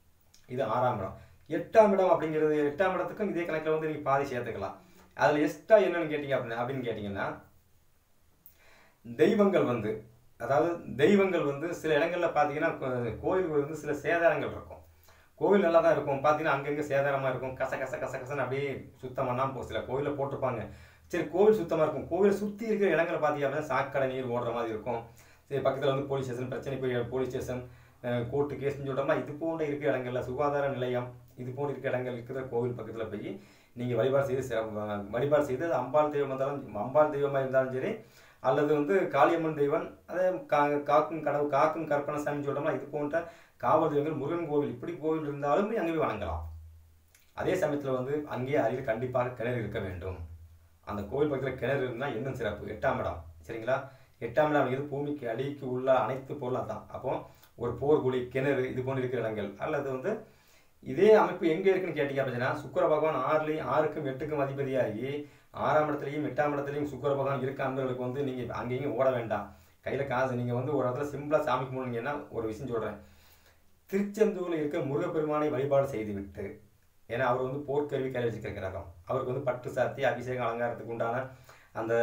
இது ஆறாம் இடம் எட்டாம் இடம் அப்படிங்கிறது எட்டாம் இடத்துக்கும் இதே கணக்கில் வந்து நீங்கள் பாதி சேர்த்துக்கலாம் அதில் எக்ஸ்ட்ரா என்னன்னு கேட்டீங்க அப்படின்னு அப்படின்னு கேட்டிங்கன்னா தெய்வங்கள் வந்து அதாவது தெய்வங்கள் வந்து சில இடங்களில் பார்த்தீங்கன்னா கோ- கோயில்கள் வந்து சில சேதாரங்கள் இருக்கும் கோவில் நல்லா தான் இருக்கும் பார்த்தீங்கன்னா அங்கங்கே சேதாரமாக இருக்கும் கச கச கச கசன்னு அப்படியே சுத்தம் பண்ணாமல் போ சில கோவிலில் போட்டிருப்பாங்க சரி கோவில் சுத்தமாக இருக்கும் கோவில் சுற்றி இருக்கிற இடங்களை பார்த்தீங்க அப்படின்னா சாக்கடை நீர் ஓடுற மாதிரி இருக்கும் சரி பக்கத்தில் வந்து போலீஸ் ஸ்டேஷன் பிரச்சனைக்குரிய போலீஸ் ஸ்டேஷன் கோர்ட்டு கேஸ்ன்னு சொல்கிறோம்னா இது போன்ற இருக்கிற இடங்கள்ல சுகாதார நிலையம் இது போன்ற இருக்கிற இடங்கள் இருக்கிற கோவில் பக்கத்தில் போய் நீங்கள் வழிபாடு செய்து சிறப்பு வழிபாடு செய்து அது அம்பாள் தெய்வம் இருந்தாலும் அம்பாள் தெய்வமாக இருந்தாலும் சரி அல்லது வந்து காளியம்மன் தெய்வம் அதே கா காக்கும் கடவு காக்கும் கற்பனை சாமி சொல்கிறோம்னா இது போன்ற காவல் தெய்வங்கள் முருகன் கோவில் இப்படி கோவில் இருந்தாலும் அங்கே போய் வணங்கலாம் அதே சமயத்தில் வந்து அங்கேயே அருகில் கண்டிப்பாக கிணறு இருக்க வேண்டும் அந்த கோவில் பக்கத்தில் கிணறு இருந்தால் இன்னும் சிறப்பு எட்டாம் இடம் சரிங்களா எட்டாம் இடம் அப்படிங்கிறது பூமிக்கு அடிக்கு உள்ள அனைத்து பொருளும் தான் அப்போ ஒரு போர்க்குழி கிணறு இது போன்று இருக்கிற இடங்கள் அல்லது வந்து இதே அமைப்பு எங்கே இருக்குன்னு கேட்டீங்க அப்படின்னா சுக்கர பகவான் ஆறுலையும் ஆறுக்கும் எட்டுக்கும் அதிபதியாகி ஆறாம் இடத்துலையும் எட்டாம் இடத்துலையும் சுக்கர பகவான் இருக்க அன்பர்களுக்கு வந்து நீங்கள் அங்கேயும் ஓட வேண்டாம் கையில் காசு நீங்கள் வந்து ஒரு இடத்துல சிம்பிளாக சாமி கும்பிடுங்கன்னா ஒரு விஷயம் சொல்கிறேன் திருச்செந்தூரில் இருக்கிற முருகப்பெருமானை வழிபாடு செய்துவிட்டு ஏன்னா அவர் வந்து போர்க்கருவி கையில் வச்சுக்கிற ரகம் அவருக்கு வந்து பட்டு சாத்தி அபிஷேகம் அலங்காரத்துக்கு உண்டான அந்த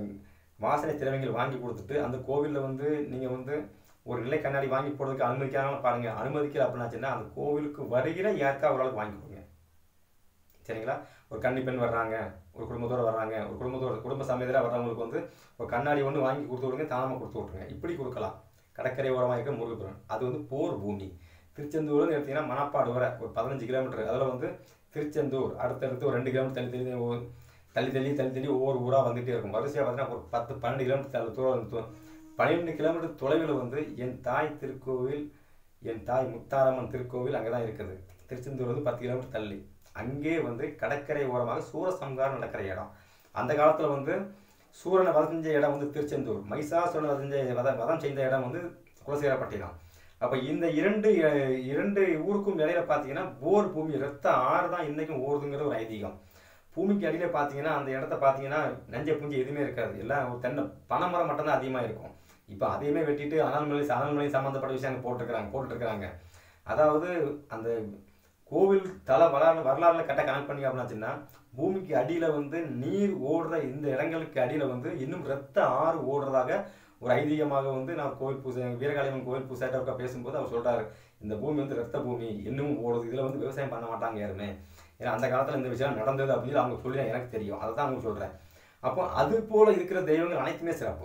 வாசனை திரவியங்கள் வாங்கி கொடுத்துட்டு அந்த கோவிலில் வந்து நீங்கள் வந்து ஒரு நிலை கண்ணாடி வாங்கி போடுறதுக்கு அனுமதிக்காம பாருங்க அனுமதிக்கல அப்படின்னாச்சுன்னா அந்த கோவிலுக்கு வருகிற யாருக்கா ஒரு ஆளுக்கு வாங்கி கொடுங்க சரிங்களா ஒரு கன்னி பெண் வர்றாங்க ஒரு குடும்பத்தோட வர்றாங்க ஒரு குடும்பத்தோட குடும்ப சமேதராக வர்றவங்களுக்கு வந்து ஒரு கண்ணாடி ஒன்று வாங்கி கொடுத்து விடுங்க தானமாக கொடுத்து விட்ருங்க இப்படி கொடுக்கலாம் கடற்கரை ஓரமாக இருக்க முருகப்பெருமான் அது வந்து போர் பூமி திருச்செந்தூர்னு எடுத்தீங்கன்னா மணப்பாடு வர ஒரு பதினஞ்சு கிலோமீட்டர் அதில் வந்து திருச்செந்தூர் அடுத்தடுத்து ஒரு ரெண்டு கிலோமீட்டர் தள்ளி தள்ளி ஒவ்வொரு- தள்ளி தள்ளி தள்ளி தள்ளி ஒவ்வொரு ஊராக வந்துகிட்டே இருக்கும் வரிசையாக பார்த்தீங்கன்னா ஒரு பத்து பன்னெண்டு கிலோமீட்டர் தள்ளி தூரம் தூ- பன்னிரெண்டு கிலோமீட்டர் தொலைவில் வந்து என் தாய் திருக்கோவில் என் தாய் முத்தாரம்மன் திருக்கோவில் அங்கே தான் இருக்குது திருச்செந்தூர் வந்து பத்து கிலோமீட்டர் தள்ளி அங்கே வந்து கடற்கரை ஓரமாக சூரசம்காரம் நடக்கிற இடம் அந்த காலத்தில் வந்து சூரனை வதஞ்ச இடம் வந்து திருச்செந்தூர் மைசாசுரனை வதஞ்ச வத வதம் செய்த இடம் வந்து குலசேகரப்பட்டினம் அப்போ இந்த இரண்டு அஹ், இரண்டு ஊருக்கும் இடையில பார்த்தீங்கன்னா போர் பூமி ரத்த ஆறு தான் இன்னைக்கும் ஓடுதுங்கிற ஒரு ஐதீகம் பூமிக்கு அடியில பார்த்தீங்கன்னா அந்த இடத்த பார்த்தீங்கன்னா நஞ்ச புஞ்சு எதுவுமே இருக்காது எல்லாம் ஒரு தென்னை பனைமரம் மட்டும்தான் அதிகமாக இருக்கும் இப்போ அதையுமே வெட்டிட்டு அனல்மலை அனல்மலை சம்மந்தப்பட்ட விஷயம் அங்கே போட்டிருக்கிறாங்க போட்டுருக்காங்க அதாவது அந்த கோவில் தல வரலாறு வரலாறுல கட்ட கனெக்ட் பண்ணி அப்படின்னாச்சுன்னா பூமிக்கு அடியில் வந்து நீர் ஓடுற இந்த இடங்களுக்கு அடியில் வந்து இன்னும் ரத்த ஆறு ஓடுறதாக ஒரு ஐதீகமாக வந்து நான் கோவில் பூசை வீரகாளியம்மன் கோவில் பூசாட்ட பேசும்போது அவர் சொல்றாரு இந்த பூமி வந்து ரத்த பூமி இன்னமும் ஓடுது இதில் வந்து விவசாயம் பண்ண மாட்டாங்க யாருமே ஏன்னா அந்த காலத்தில் இந்த விஷயம் நடந்தது அப்படின்னு அவங்க சொல்லி எனக்கு தெரியும் அதை தான் அவங்க சொல்கிறேன் அப்போ அது போல இருக்கிற தெய்வங்கள் அனைத்துமே சிறப்பு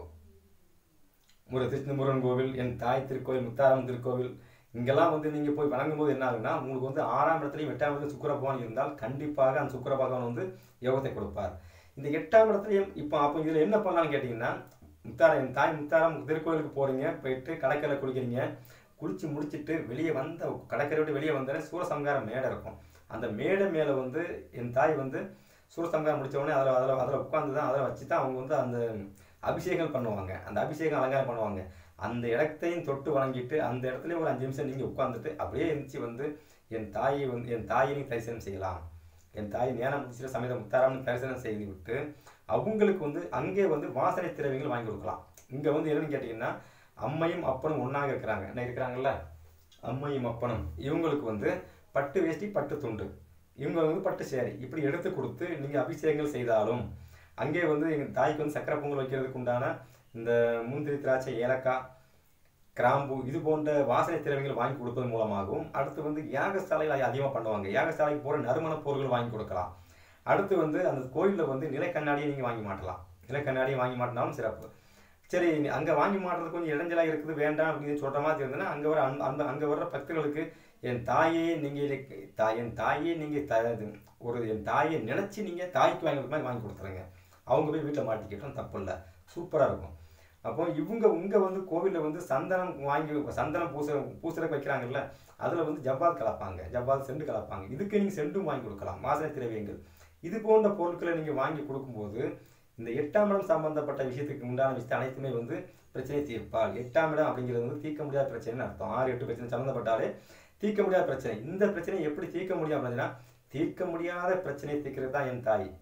முரு திருச்சி முருகன் கோவில் என் தாய் திருக்கோவில் முத்தாரம் திருக்கோவில் இங்கெல்லாம் வந்து நீங்கள் போய் வணங்கும் போது என்ன ஆகுன்னா உங்களுக்கு வந்து ஆறாம் இடத்துலையும் எட்டாம் இடத்துல சுக்கிர பகவான் இருந்தால் கண்டிப்பாக அந்த சுக்கிர பகவான் வந்து யோகத்தை கொடுப்பார் இந்த எட்டாம் இடத்துலையும் இப்போ அப்போ இதில் என்ன பண்ணலாம்னு கேட்டிங்கன்னா முத்தாரம் என் தாய் முத்தாரம் திருக்கோயிலுக்கு போகிறீங்க போயிட்டு கடற்கரை குளிக்கிறீங்க குளிச்சு முடிச்சிட்டு வெளியே வந்த கடற்கரை விட்டு வெளியே வந்தோடனே சூரசம்கார மேடை இருக்கும் அந்த மேடை மேலே வந்து என் தாய் வந்து சூரசம்காரம் முடிச்ச உடனே அதில் அதில் அதில் உட்காந்து தான் அதில் வச்சு தான் அவங்க வந்து அந்த அபிஷேகம் பண்ணுவாங்க அந்த அபிஷேகம் அலங்காரம் பண்ணுவாங்க அந்த இடத்தையும் தொட்டு வணங்கிட்டு அந்த இடத்துல ஒரு அஞ்சு நிமிஷம் நீங்கள் உட்காந்துட்டு அப்படியே எழுந்துச்சு வந்து என் தாயை வந்து என் தாயை நீ தரிசனம் செய்யலாம் என் தாய் ஞான முத்திர சமேத முத்தாராமன் தரிசனம் செய்து விட்டு அவங்களுக்கு வந்து அங்கே வந்து வாசனை திரவியங்கள் வாங்கி கொடுக்கலாம் இங்கே வந்து என்னன்னு கேட்டிங்கன்னா அம்மையும் அப்பனும் ஒன்றாக இருக்கிறாங்க என்ன இருக்கிறாங்கல்ல அம்மையும் அப்பனும் இவங்களுக்கு வந்து பட்டு வேஷ்டி பட்டு துண்டு இவங்க வந்து பட்டு சேரி இப்படி எடுத்து கொடுத்து நீங்கள் அபிஷேகங்கள் செய்தாலும் அங்கே வந்து எங்கள் தாய்க்கு வந்து சக்கரை பொங்கல் வைக்கிறதுக்கு உண்டான இந்த முந்திரி திராட்சை ஏலக்காய் கிராம்பு இது போன்ற வாசனை திரவியங்கள் வாங்கி கொடுப்பதன் மூலமாகவும் அடுத்து வந்து யாகசாலைகள் அதிகமாக பண்ணுவாங்க யாகசாலைக்கு போகிற நறுமண பொருட்கள் வாங்கி கொடுக்கலாம் அடுத்து வந்து அந்த கோயிலில் வந்து நிலக்கண்ணாடியை நீங்கள் வாங்கி மாட்டலாம் நிலக்கண்ணாடியை வாங்கி மாட்டினாலும் சிறப்பு சரி அங்கே வாங்கி மாட்டுறது கொஞ்சம் இடைஞ்சலாக இருக்குது வேண்டாம் அப்படின்னு சொல்கிற மாதிரி இருந்ததுன்னா அங்கே வர அந்த அந்த அங்கே வர்ற பக்தர்களுக்கு என் தாயே நீங்கள் தாய் என் தாயே நீங்கள் த இது, ஒரு என் தாயை நினச்சி நீங்கள் தாய்க்கு வாங்கி கொடுத்த மாதிரி வாங்கி கொடுத்துருங்க அவங்க போய் வீட்டில் மாட்டிக்கிட்டோம் தப்பு இல்லை சூப்பராக இருக்கும் அப்போ இவங்க இங்கே வந்து கோவிலில் வந்து சந்தனம் வாங்கி சந்தனம் பூச பூசுறதுக்கு வைக்கிறாங்கல்ல அதில் வந்து ஜவ்வாது கலப்பாங்க ஜவ்வாது செண்டு கலப்பாங்க இதுக்கு நீங்கள் செண்டும் வாங்கி கொடுக்கலாம் வாசனை திரவியங்கள் இது போன்ற பொருட்களை நீங்கள் வாங்கி கொடுக்கும்போது இந்த எட்டாம் இடம் சம்பந்தப்பட்ட விஷயத்துக்கு உண்டான விஷயத்தை அனைத்துமே வந்து பிரச்சனை தீர்ப்பால் எட்டாம் இடம் அப்படிங்கிறது வந்து தீர்க்க முடியாத பிரச்சனைன்னு அர்த்தம் ஆறு எட்டு பிரச்சனை சம்மந்தப்பட்டாலே தீர்க்க முடியாத பிரச்சனை இந்த பிரச்சனையை எப்படி தீர்க்க முடியும் அப்படின்னா தீர்க்க முடியாத பிரச்சனையை தீர்க்கிறது தான் என் தாய்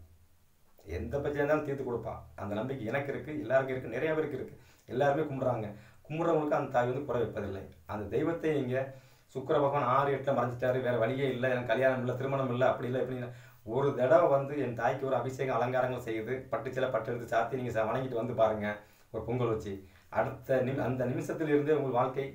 எந்த பிரச்சனை இருந்தாலும் தீர்த்து கொடுப்பா அந்த நம்பிக்கை எனக்கு இருக்கு எல்லாருக்கும் இருக்கு நிறைய பேருக்கு இருக்கு எல்லாருமே கும்பிடுறாங்க கும்பிட்றவங்களுக்கு அந்த தாய் வந்து குறை வைப்பதில்லை அந்த தெய்வத்தை நீங்க சுக்கிர பகவான் ஆறு எட்டில் மறைஞ்சிட்டாரு வேற வழியே இல்லை எனக்கு கல்யாணம் இல்லை திருமணம் இல்லை அப்படி இல்லை இப்படி இல்லை ஒரு தடவை வந்து என் தாய்க்கு ஒரு அபிஷேகம் அலங்காரங்கள் செய்து பட்டுச்சில பட்டு எடுத்து சாத்தி நீங்க ச- வணங்கிட்டு வந்து பாருங்க ஒரு பொங்கல் வச்சு அடுத்த நிமி அந்த நிமிஷத்திலிருந்தே உங்கள் வாழ்க்கை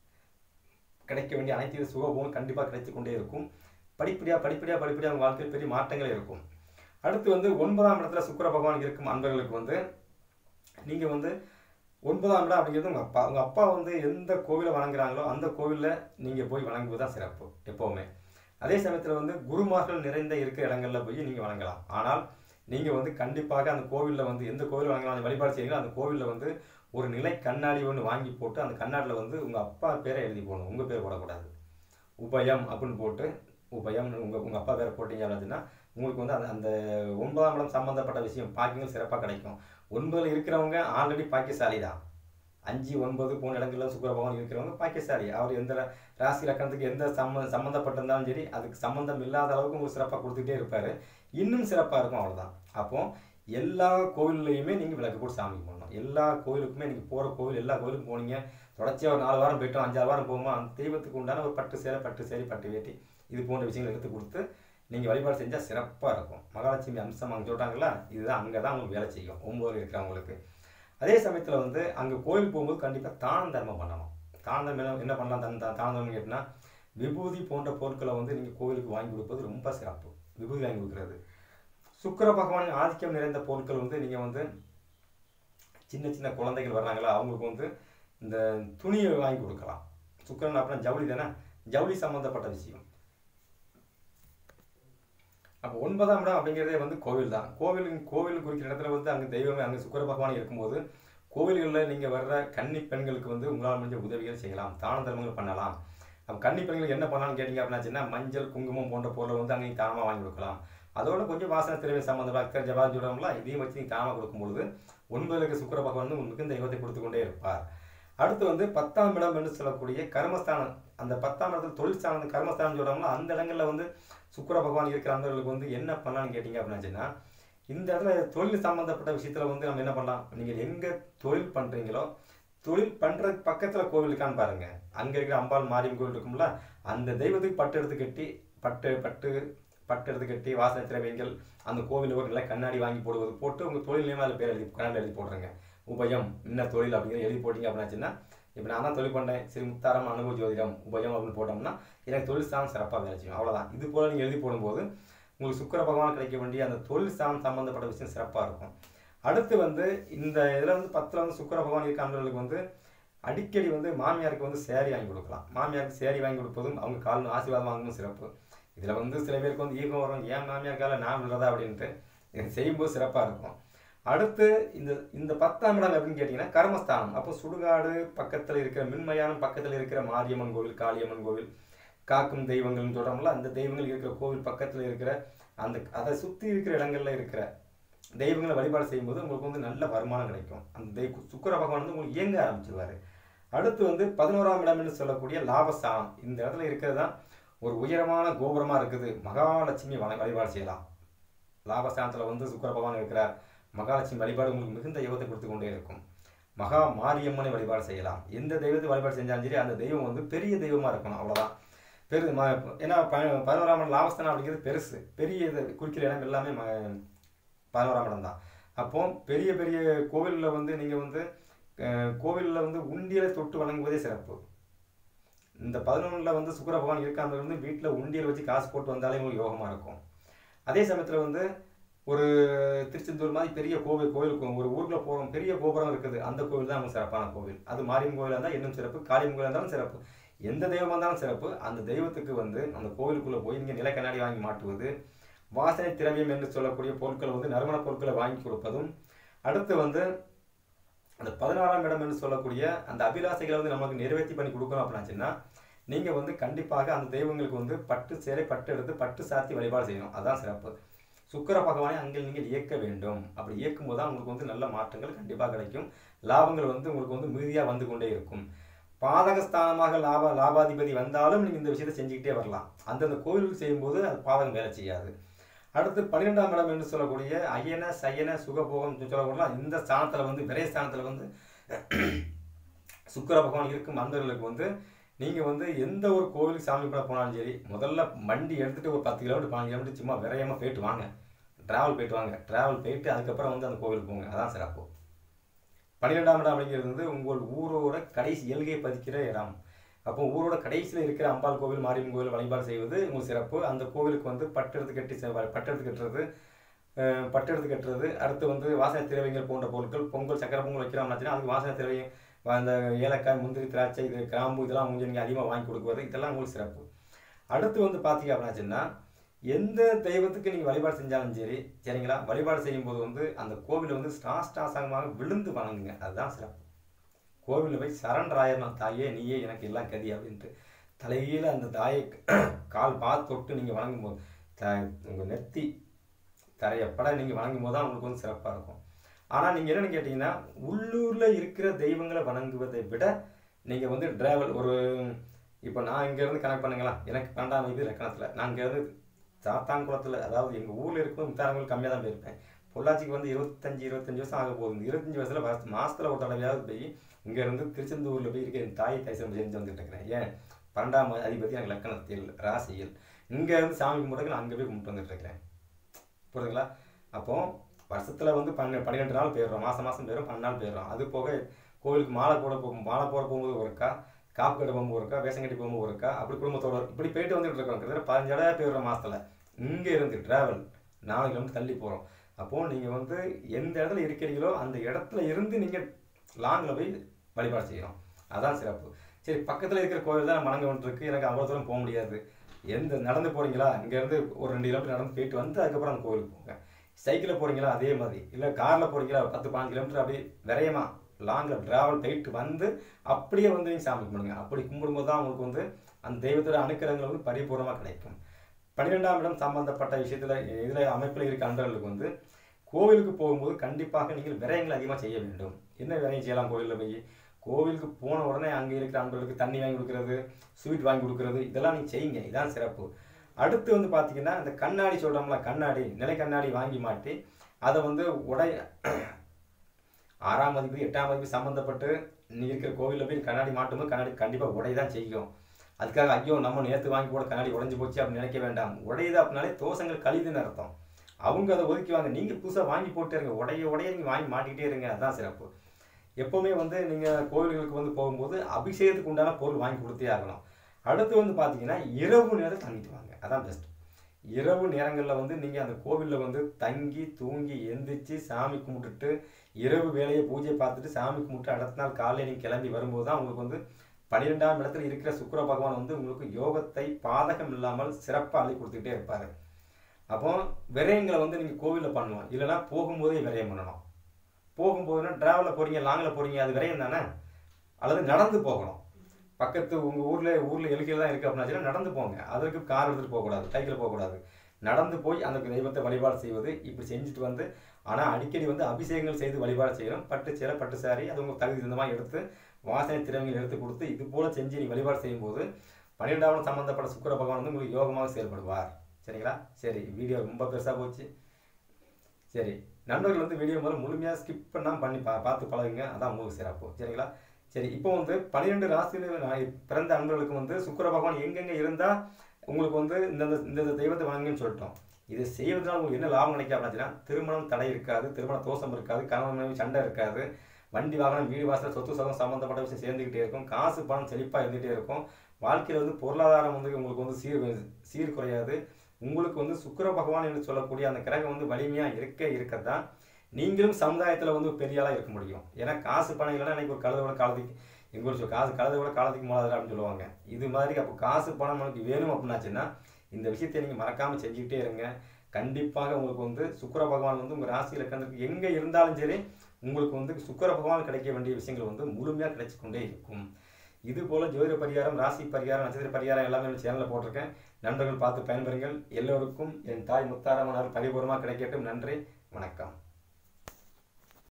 கிடைக்க வேண்டிய அனைத்து சுகமும் கண்டிப்பாக கிடைத்து கொண்டே இருக்கும் படிப்படியாக படிப்படியாக படிப்படியாக உங்கள் வாழ்க்கையில் பெரிய மாற்றங்கள் இருக்கும் அடுத்து வந்து ஒன்பதாம் இடத்துல சுக்கிர பகவான் இருக்கும் அன்பர்களுக்கு வந்து நீங்கள் வந்து ஒன்பதாம் இடம் அப்படிங்கிறது உங்கள் அப்பா உங்கள் அப்பா வந்து எந்த கோவிலை வணங்குறாங்களோ அந்த கோவிலில் நீங்கள் போய் வணங்குவது தான் சிறப்பு எப்போவுமே அதே சமயத்தில் வந்து குருமார்கள் நிறைந்த இருக்கிற இடங்கள்ல போய் நீங்கள் வணங்கலாம் ஆனால் நீங்கள் வந்து கண்டிப்பாக அந்த கோவிலில் வந்து எந்த கோவில் வணங்கலாம் அந்த வழிபாடு செய்யுங்களோ அந்த கோவிலில் வந்து ஒரு நிலை கண்ணாடி ஒன்று வாங்கி போட்டு அந்த கண்ணாடியில் வந்து உங்கள் அப்பா பேரை எழுதி போடணும் உங்கள் பேர் போடக்கூடாது உபயம் அப்படின்னு போட்டு உபயம் உங்கள் உங்கள் அப்பா பேரை போட்டீங்க அப்படின்னா உங்களுக்கு வந்து அந்த அந்த ஒன்பதாம் இடம் சம்மந்தப்பட்ட விஷயம் பாக்கியங்கள் சிறப்பாக கிடைக்கும் ஒன்பதில் இருக்கிறவங்க ஆல்ரெடி பாக்கியசாலி தான் அஞ்சு ஒன்பது போன இடங்கள்ல சுக்கர பகவான் இருக்கிறவங்க பாக்கியசாலி அவர் எந்த ரா- ராசி லக்கணத்துக்கு எந்த சம்ம சம்மந்தப்பட்டிருந்தாலும் சரி அதுக்கு சம்மந்தம் இல்லாத அளவுக்கு உங்களுக்கு சிறப்பாக கொடுத்துட்டே இருப்பார் இன்னும் சிறப்பாக இருக்கும் அவ்வளவுதான் அப்போ எல்லா கோவில்லையுமே நீங்கள் விளக்கு போட்டு சாமி பண்ணணும் எல்லா கோவிலுக்குமே நீங்கள் போகிற கோவில் எல்லா கோவிலுக்கும் போனீங்க தொடர்ச்சியாக ஒரு நாலு வாரம் போயிட்டோம் அஞ்சாறு வாரம் போகுமா அந்த தெய்வத்துக்கு உண்டான ஒரு பட்டு சேலை பட்டு சேரி பட்டு வேட்டி இது போன்ற விஷயங்கள் எடுத்து கொடுத்து நீங்கள் வழிபாடு செஞ்சால் சிறப்பாக இருக்கும் மகாலட்சுமி அம்சம் அங்கே சொல்கிறாங்களா இதுதான் அங்கே தான் உங்களுக்கு வேலை செய்யும் ஒம்பது இருக்கிறவங்களுக்கு அதே சமயத்தில் வந்து அங்கே கோயில் போகும்போது கண்டிப்பாக தான தர்மம் பண்ணணும் தான தர்மம் என்ன- என்ன பண்ணலாம் தன் தா- தான தர்மம் கேட்டினா விபூதி போன்ற பொருட்களை வந்து நீங்கள் கோயிலுக்கு வாங்கி கொடுப்பது ரொம்ப சிறப்பு விபூதி வாங்கி கொடுக்குறது சுக்கிர பகவான் ஆதிக்கம் நிறைந்த பொருட்கள் வந்து நீங்கள் வந்து சின்ன சின்ன குழந்தைகள் வர்றாங்களா அவங்களுக்கு வந்து இந்த துணியை வாங்கி கொடுக்கலாம் சுக்கிரன் அப்படின்னா ஜவுளி தானே ஜவுளி சம்மந்தப்பட்ட விஷயம் அப்போ ஒன்பதாம் இடம் அப்படிங்கிறதே வந்து கோவில் தான் கோவில் கோவில் குறிக்கிற இடத்துல வந்து அங்கே தெய்வமே அங்கே சுக்கிர பகவான் இருக்கும்போது கோவில்களில் நீங்கள் வர்ற கன்னி பெண்களுக்கு வந்து உங்களால் முடிஞ்ச உதவிகள் செய்யலாம் தான தர்மங்கள் பண்ணலாம் அப்போ கன்னி பெண்களுக்கு என்ன பண்ணலாம்னு கேட்டிங்க அப்படின்னாச்சுன்னா மஞ்சள் குங்குமம் போன்ற பொருளை வந்து அங்கே தானமாக வாங்கி கொடுக்கலாம் அதோட கொஞ்சம் வாசனை திரவிய சம்மந்தம் அக்கர் ஜபாதி சொல்கிறோம்லாம் இதையும் வச்சு நீங்கள் தானமாக கொடுக்கும்பொழுது ஒன்பதுல இருக்க சுக்கிர பகவான் வந்து உங்களுக்கு இந்த தெய்வத்தை கொடுத்து கொண்டே இருப்பார் அடுத்து வந்து பத்தாம் இடம் என்று சொல்லக்கூடிய கர்மஸ்தானம் அந்த பத்தாம் இடத்துல தொழில் ஸ்தானம் கர்மஸ்தானம் சொல்கிறோம்ல அந்த இடங்கள்ல வந்து சுக்கிர பகவான் இருக்கிற அந்தவர்களுக்கு வந்து என்ன பண்ணலாம்னு கேட்டிங்க அப்படின்னாச்சுன்னா இந்த இடத்துல தொழில் சம்மந்தப்பட்ட விஷயத்துல வந்து நம்ம என்ன பண்ணலாம் நீங்கள் எங்கே தொழில் பண்ணுறீங்களோ தொழில் பண்ணுறதுக்கு பக்கத்தில் கோவில் இருக்கான்னு பாருங்க அங்கே இருக்கிற அம்பாள் மாரியம் கோவில் இருக்கும்ல அந்த தெய்வத்துக்கு பட்டு எடுத்து கட்டி பட்டு பட்டு பட்டு எடுத்து கட்டி வாசனை திரவியங்கள் அந்த கோவில் ஒரு நிலை கண்ணாடி வாங்கி போடுவது போட்டு உங்கள் தொழில் நியமனம் அதில் பேர் எழுதி கண்ணாடி எழுதி போடுறேங்க உபயம் என்ன தொழில் அப்படிங்கிற எழுதி போட்டிங்க அப்படின்னாச்சுன்னா இப்போ நான் தான் தொழில் பண்ணேன் சரி முத்தாரம் அனுபவ ஜோதிடம் உபயம் அப்படின்னு போட்டோம்னா எனக்கு தொழில் ஸ்தானம் சிறப்பாக வேலை செய்யும் அவ்வளோதான் இது போல் நீங்கள் எழுதி போடும்போது உங்களுக்கு சுக்கிர பகவான் கிடைக்க வேண்டிய அந்த தொழில் ஸ்தானம் சம்மந்தப்பட்ட விஷயம் சிறப்பாக இருக்கும் அடுத்து வந்து இந்த இதில் வந்து பத்தில் வந்து சுக்கிர பகவான் இருக்கான்றவர்களுக்கு வந்து அடிக்கடி வந்து மாமியாருக்கு வந்து சேரீ வாங்கி கொடுக்கலாம் மாமியாருக்கு சேரீ வாங்கி கொடுப்பதும் அவங்க கால் ஆசீர்வாதம் வாங்கணும் சிறப்பு இதில் வந்து சில பேருக்கு வந்து ஈகம் வரும் ஏன் மாமியார் கால நான் விடுறதா அப்படின்ட்டு இது செய்யும்போது சிறப்பாக இருக்கும் அடுத்து இந்த இந்த பத்தாம் இடம் எப்படின்னு கேட்டிங்கன்னா கர்மஸ்தானம் அப்போ சுடுகாடு பக்கத்தில் இருக்கிற மின்மயானம் பக்கத்தில் இருக்கிற மாரியம்மன் கோவில் காளியம்மன் கோவில் காக்கும் தெய்வங்கள்னு சொல்கிறோம்ல அந்த தெய்வங்கள் இருக்கிற கோவில் பக்கத்தில் இருக்கிற அந்த அதை சுற்றி இருக்கிற இடங்கள்ல இருக்கிற தெய்வங்களை வழிபாடு செய்யும்போது உங்களுக்கு வந்து நல்ல வருமானம் கிடைக்கும் அந்த தெய்வ சுக்கிர பகவான் வந்து உங்களுக்கு இயங்க ஆரம்பிச்சிருவாரு அடுத்து வந்து பதினோராம் இடம் என்று சொல்லக்கூடிய லாபஸ்தானம் இந்த இடத்துல இருக்கிறது தான் ஒரு உயரமான கோபுரமாக இருக்குது மகாலட்சுமி வழி வழிபாடு செய்யலாம் லாபஸ்தானத்தில் வந்து சுக்கிர பகவான் இருக்கிறார் மகாலட்சுமி வழிபாடு உங்களுக்கு மிகுந்த யோகத்தை கொடுத்து கொண்டே இருக்கும் மகா மாரியம்மனை வழிபாடு செய்யலாம் எந்த தெய்வத்தை வழிபாடு செஞ்சாலும் சரி அந்த தெய்வம் வந்து பெரிய தெய்வமாக இருக்கணும் அவ்வளோதான் பெரு ம ஏன்னா ப பதினோராம் இடம் லாபஸ்தானம் அப்படிங்கிறது பெருசு பெரிய இது குறிக்கிற இடம் எல்லாமே ம பதினோராம் இடம் தான் அப்போ பெரிய பெரிய கோவிலில் வந்து நீங்கள் வந்து கோவிலில் வந்து உண்டியலை தொட்டு வணங்குவதே சிறப்பு இந்த பதினொன்றில் வந்து சுக்கிர பகவான் இருக்காமல் வந்து வீட்டில் உண்டியல் வச்சு காசு போட்டு வந்தாலே உங்களுக்கு யோகமாக இருக்கும் அதே சமயத்தில் வந்து ஒரு திருச்செந்தூர் மாதிரி பெரிய கோவில் கோவிலுக்கு ஒரு ஊருக்குள்ள போகிறோம் பெரிய கோபுரம் இருக்குது அந்த கோவில் தான் நமக்கு சிறப்பான கோவில் அது மாரியம்மன் கோவிலாக இருந்தால் இன்னும் சிறப்பு காளியம்மன் கோவிலாக இருந்தாலும் சிறப்பு எந்த தெய்வமாக இருந்தாலும் சிறப்பு அந்த தெய்வத்துக்கு வந்து அந்த கோவிலுக்குள்ளே போய் நீங்கள் நில கண்ணாடி வாங்கி மாட்டுவது வாசனை திரவியம் என்று சொல்லக்கூடிய பொருட்கள் வந்து நறுமண பொருட்களை வாங்கி கொடுப்பதும் அடுத்து வந்து அந்த பதினாறாம் இடம் என்று சொல்லக்கூடிய அந்த அபிலாசைகளை வந்து நமக்கு நிறைவேற்றி பண்ணி கொடுக்கணும் அப்படின்னாச்சுன்னா நீங்கள் வந்து கண்டிப்பாக அந்த தெய்வங்களுக்கு வந்து பட்டு சேலை பட்டு எடுத்து பட்டு சாத்தி வழிபாடு செய்யணும் அதான் சிறப்பு சுக்கிர பகவானை அங்கே நீங்கள் இயக்க வேண்டும் அப்படி இயக்கும் போது தான் உங்களுக்கு வந்து நல்ல மாற்றங்கள் கண்டிப்பாக கிடைக்கும் லாபங்கள் வந்து உங்களுக்கு வந்து மிகுதியாக வந்து கொண்டே இருக்கும் பாதகஸ்தானமாக லாப லாபாதிபதி வந்தாலும் நீங்கள் இந்த விஷயத்தை செஞ்சுக்கிட்டே வரலாம் அந்தந்த கோவிலுக்கு செய்யும்போது அது பாதகம் வேலை செய்யாது அடுத்து பன்னிரெண்டாம் இடம் என்று சொல்லக்கூடிய அயன சயன சுகபோகம் சொல்லக்கூடிய இந்த ஸ்தானத்தில் வந்து விரை ஸ்தானத்தில் வந்து சுக்கிர பகவான் இருக்கும் அந்தர்களுக்கு வந்து நீங்கள் வந்து எந்த ஒரு கோவிலுக்கு சாமி பண்ண போனாலும் சரி முதல்ல வண்டி எடுத்துகிட்டு ஒரு பத்து கிலோமீட்டர் பதினஞ்சு கிலோமீட்டர் சும்மா விரையமாக போயிட்டு வாங்க ட்ராவல் போயிட்டு வாங்க ட்ராவல் போயிட்டு அதுக்கப்புறம் வந்து அந்த கோவிலுக்கு போங்க அதான் சிறப்பு பன்னிரெண்டாம் இடம் அப்படிங்கிறது வந்து உங்கள் ஊரோட கடைசி எல்கை பதிக்கிற இடம் அப்போ ஊரோட கடைசியில் இருக்கிற அம்பாள் கோவில் மாரியம்மன் கோவில் வழிபாடு செய்வது உங்களுக்கு சிறப்பு அந்த கோவிலுக்கு வந்து பட்டெடுத்து கட்டி பட்டெடுத்து கட்டுறது பட்டெடுத்து கட்டுறது அடுத்து வந்து வாசனை திரவியங்கள் போன்ற பொருட்கள் பொங்கல் சக்கரை பொங்கல் வைக்கிறோம்னாச்சுன்னா அதுக்கு வாசனை திரவியம் அந்த ஏலக்காய் முந்திரி திராட்சை இது கிராம்பு இதெல்லாம் உங்களுக்கு நீங்கள் அதிகமாக வாங்கி கொடுக்குறது இதெல்லாம் உங்களுக்கு சிறப்பு அடுத்து வந்து பார்த்தீங்க அப்படின்னாச்சுன்னா எந்த தெய்வத்துக்கு நீங்கள் வழிபாடு செஞ்சாலும் சரி சரிங்களா வழிபாடு செய்யும்போது வந்து அந்த கோவிலை வந்து சாஷ்டாசங்கமாக விழுந்து வணங்குங்க அதுதான் சிறப்பு கோவிலில் போய் சரண்டர் ஆயிரணும் தாயே நீயே எனக்கு எல்லாம் கதி அப்படின்ட்டு தலையில் அந்த தாயை கால் பார்த்து தொட்டு நீங்கள் வணங்கும் போது த உங்கள் நெத்தி தரையப்பட நீங்கள் வணங்கும் போது தான் உங்களுக்கு வந்து சிறப்பாக இருக்கும் ஆனால் நீங்கள் என்னென்னு கேட்டிங்கன்னா உள்ளூரில் இருக்கிற தெய்வங்களை வணங்குவதை விட நீங்கள் வந்து டிராவல் ஒரு இப்போ நான் இங்கேருந்து கனெக்ட் பண்ணுங்களா எனக்கு பன்னெண்டாம் வயது லக்கணத்தில் நான் இங்கேருந்து சாத்தான்குளத்தில் அதாவது எங்கள் ஊரில் இருக்கும் முத்தாரங்கள் கம்மியாக தான் போயிருப்பேன் பொள்ளாச்சிக்கு வந்து இருபத்தஞ்சி இருபத்தஞ்சி வருஷம் ஆக போகுது இந்த இருபத்தஞ்சி வருஷத்தில் வருஷ மாதத்தில் ஒரு தடவையாவது போய் இங்கேருந்து திருச்செந்தூரில் போய் இருக்க என் தாய் தைசம் செஞ்சு வந்துட்டு இருக்கிறேன் ஏன் பன்னெண்டாம் அதிபதி எனக்கு லக்கணத்தில் ராசியில் இங்கேருந்து சாமி கும்பிட்றதுக்கு நான் அங்கே போய் கும்பிட்டு வந்துட்டு இருக்கிறேன் புரியுதுங்களா அப்போ வருஷத்தில் வந்து பன்ன பன்னிரெண்டு நாள் போயிடுறோம் மாதம் மாதம் போயிடும் பன்னெண்டு நாள் போயிடுறோம் அது போக கோவிலுக்கு மாலை போட போகும் மாலை போட போகும்போது ஒருக்கா காப்பு கட்ட போகும்போது ஒருக்கா வேஷம் கட்டி போகும்போது ஒருக்கா அப்படி குடும்பத்தோட இப்படி போயிட்டு வந்துட்டு இருக்கோம் கிட்டத்தட்ட பதினஞ்சு இடம் போயிடுறோம் மாதத்தில் இங்கே இருந்து ட்ராவல் நாலு கிலோமீட்டர் தள்ளி போகிறோம் அப்போது நீங்கள் வந்து எந்த இடத்துல இருக்கிறீங்களோ அந்த இடத்துல இருந்து நீங்கள் லாங்கில் போய் வழிபாடு செய்யணும் அதான் சிறப்பு சரி பக்கத்தில் இருக்கிற கோவில் தான் மணங்க வந்துருக்கு எனக்கு அவ்வளோ தூரம் போக முடியாது எந்த நடந்து போகிறீங்களா இங்கேருந்து ஒரு ரெண்டு கிலோமீட்டர் நடந்து போயிட்டு வந்து அதுக்கப்புறம் அந்த கோவிலுக்கு போங்க சைக்கிளில் போகிறீங்களா அதே மாதிரி இல்லை காரில் போகிறீங்களா பத்து பாஞ்சு கிலோமீட்டர் அப்படியே விரையமா லாங்கில் ட்ராவல் போயிட்டு வந்து அப்படியே வந்து நீங்கள் சாமி கும்பிடுங்க அப்படி கும்பிடும்போது தான் உங்களுக்கு வந்து அந்த தெய்வத்தோட அனுக்கிரகங்கள் வந்து பரிபூர்ணமாக கிடைக்கும் பன்னிரெண்டாம் இடம் சம்பந்தப்பட்ட விஷயத்தில் இதில் அமைப்பில் இருக்க அன்றர்களுக்கு வந்து கோவிலுக்கு போகும்போது கண்டிப்பாக நீங்கள் விரயங்கள் அதிகமாக செய்ய வேண்டும் என்ன விரயம் செய்யலாம் கோவிலில் போய் கோவிலுக்கு போன உடனே அங்கே இருக்கிற அன்பர்களுக்கு தண்ணி வாங்கி கொடுக்கறது ஸ்வீட் வாங்கி கொடுக்கறது இதெல்லாம் நீங்கள் செய்யுங்க இதான் சிறப்பு அடுத்து வந்து பார்த்தீங்கன்னா இந்த கண்ணாடி சொல்கிறோம்ல கண்ணாடி நிலை கண்ணாடி வாங்கி மாட்டி அதை வந்து உடை ஆறாம் மதிப்பு எட்டாம் மதிப்பு சம்மந்தப்பட்டு நீ இருக்கிற கோவிலில் போய் கண்ணாடி மாட்டும்போது கண்ணாடி கண்டிப்பாக உடை தான் செய்யும் அதுக்காக ஐயோ நம்ம நேற்று வாங்கி கூட கண்ணாடி உடஞ்சி போச்சு அப்படின்னு நினைக்க வேண்டாம் உடையுது அப்படின்னாலே தோசங்கள் கழிதுன்னு அர்த்தம் அவங்க அதை ஒதுக்கிவாங்க நீங்கள் புதுசாக வாங்கி போட்டு இருங்க உடைய உடைய நீங்கள் வாங்கி மாட்டிக்கிட்டே இருங்க அதுதான் சிறப்பு எப்போவுமே வந்து நீங்கள் கோவில்களுக்கு வந்து போகும்போது அபிஷேகத்துக்கு உண்டான பொருள் வாங்கி கொடுத்தே ஆகணும் அடுத்து வந்து பார்த்தீங்கன்னா இரவு நேரம் தங்கிட்டு வாங்க அதான் பெஸ்ட் இரவு நேரங்களில் வந்து நீங்கள் அந்த கோவிலில் வந்து தங்கி தூங்கி எந்திரிச்சு சாமி கும்பிட்டுட்டு இரவு வேலையை பூஜை பார்த்துட்டு சாமி கும்பிட்டு அடுத்த நாள் காலையில் நீங்கள் கிளம்பி வரும்போது தான் உங்களுக்கு வந்து பன்னிரெண்டாம் இடத்துல இருக்கிற சுக்கர பகவான் வந்து உங்களுக்கு யோகத்தை பாதகம் இல்லாமல் சிறப்பாக அள்ளி கொடுத்துக்கிட்டே இருப்பார் அப்போ விரயங்களை வந்து நீங்கள் கோவிலில் பண்ணலாம் இல்லைனா போகும்போதே விரயம் பண்ணணும் போகும்போதுனா ட்ராவலில் போகிறீங்க லாங்கில் போகிறீங்க அது விரயம் தானே அல்லது நடந்து போகணும் பக்கத்து உங்கள் ஊரில் ஊரில் எழுக்கையில் தான் இருக்குது அப்படின்னா நடந்து போங்க அதற்கு கார் எடுத்துகிட்டு போகக்கூடாது சைக்கிள் போகக்கூடாது நடந்து போய் அந்த தெய்வத்தை வழிபாடு செய்வது இப்படி செஞ்சுட்டு வந்து ஆனால் அடிக்கடி வந்து அபிஷேகங்கள் செய்து வழிபாடு செய்யணும் பட்டு சேலை பட்டு சாரி அது உங்களுக்கு தகுதி தகுந்தமாக எடுத்து வாசனை திறமைகள் எடுத்து கொடுத்து இது போல செஞ்சு நீ வழிபாடு செய்யும்போது பன்னிரெண்டாவது சம்பந்தப்பட்ட சுக்கர பகவான் வந்து உங்களுக்கு யோகமாக செயல்படுவார் சரிங்களா சரி வீடியோ ரொம்ப பெருசாக போச்சு சரி நண்பர்கள் வந்து வீடியோ முதல்ல முழுமையாக ஸ்கிப் பண்ணாமல் பண்ணி பா பார்த்து பழகுங்க அதான் உங்களுக்கு சிறப்பு சரிங்களா சரி இப்போ வந்து பன்னிரெண்டு ராசியில் பிறந்த அன்பர்களுக்கு வந்து சுக்கர பகவான் எங்கெங்கே இருந்தால் உங்களுக்கு வந்து இந்தந்த இந்த தெய்வத்தை வணங்குன்னு சொல்லிட்டோம் இதை செய்வதனால உங்களுக்கு என்ன லாபம் கிடைக்கும் அப்படின்னா திருமணம் தடை இருக்காது திருமண தோஷம் இருக்காது கணவன் மனைவி சண்டை இருக்காது வண்டி வாகனம் வீடு வாசல் சொத்து சதம் சம்மந்தப்பட்ட விஷயம் சேர்ந்துக்கிட்டே இருக்கும் காசு பணம் செழிப்பாக இருந்துகிட்டே இருக்கும் வாழ்க்கையில் வந்து பொருளாதாரம் வந்து உங்களுக்கு வந்து சீர் சீர் குறையாது உங்களுக்கு வந்து சுக்கர பகவான் என்று சொல்லக்கூடிய அந்த கிரகம் வந்து வலிமையாக இருக்க இருக்கத்தான் நீங்களும் சமுதாயத்தில் வந்து பெரிய ஆளாக இருக்க முடியும் ஏன்னா காசு பணம் இல்லைன்னா எனக்கு ஒரு கழுதை விட காலத்துக்கு எங்கள் ஊர் காசு கழுதை விட காலத்துக்கு மூலாதாரம் அப்படின்னு சொல்லுவாங்க இது மாதிரி அப்போ காசு பணம் நமக்கு வேணும் அப்படின்னாச்சுன்னா இந்த விஷயத்தை நீங்கள் மறக்காமல் செஞ்சுக்கிட்டே இருங்க கண்டிப்பாக உங்களுக்கு வந்து சுக்கர பகவான் வந்து உங்கள் ராசி இலக்கணத்துக்கு எங்கே இருந்தாலும் சரி உங்களுக்கு வந்து சுக்கர பகவான் கிடைக்க வேண்டிய விஷயங்கள் வந்து முழுமையாக கிடைச்சி கொண்டே இருக்கும் இது போல ஜோதிட பரிகாரம் ராசி பரிகாரம் நட்சத்திர பரிகாரம் எல்லாமே நம்ம சேனலில் போட்டிருக்கேன் நண்பர்கள் பார்த்து பயன்பெறுங்கள் எல்லோருக்கும் என் தாய் முத்தாரமனால் பரிபூர்ணமாக கிடைக்கட்டும் நன்றி வணக்கம்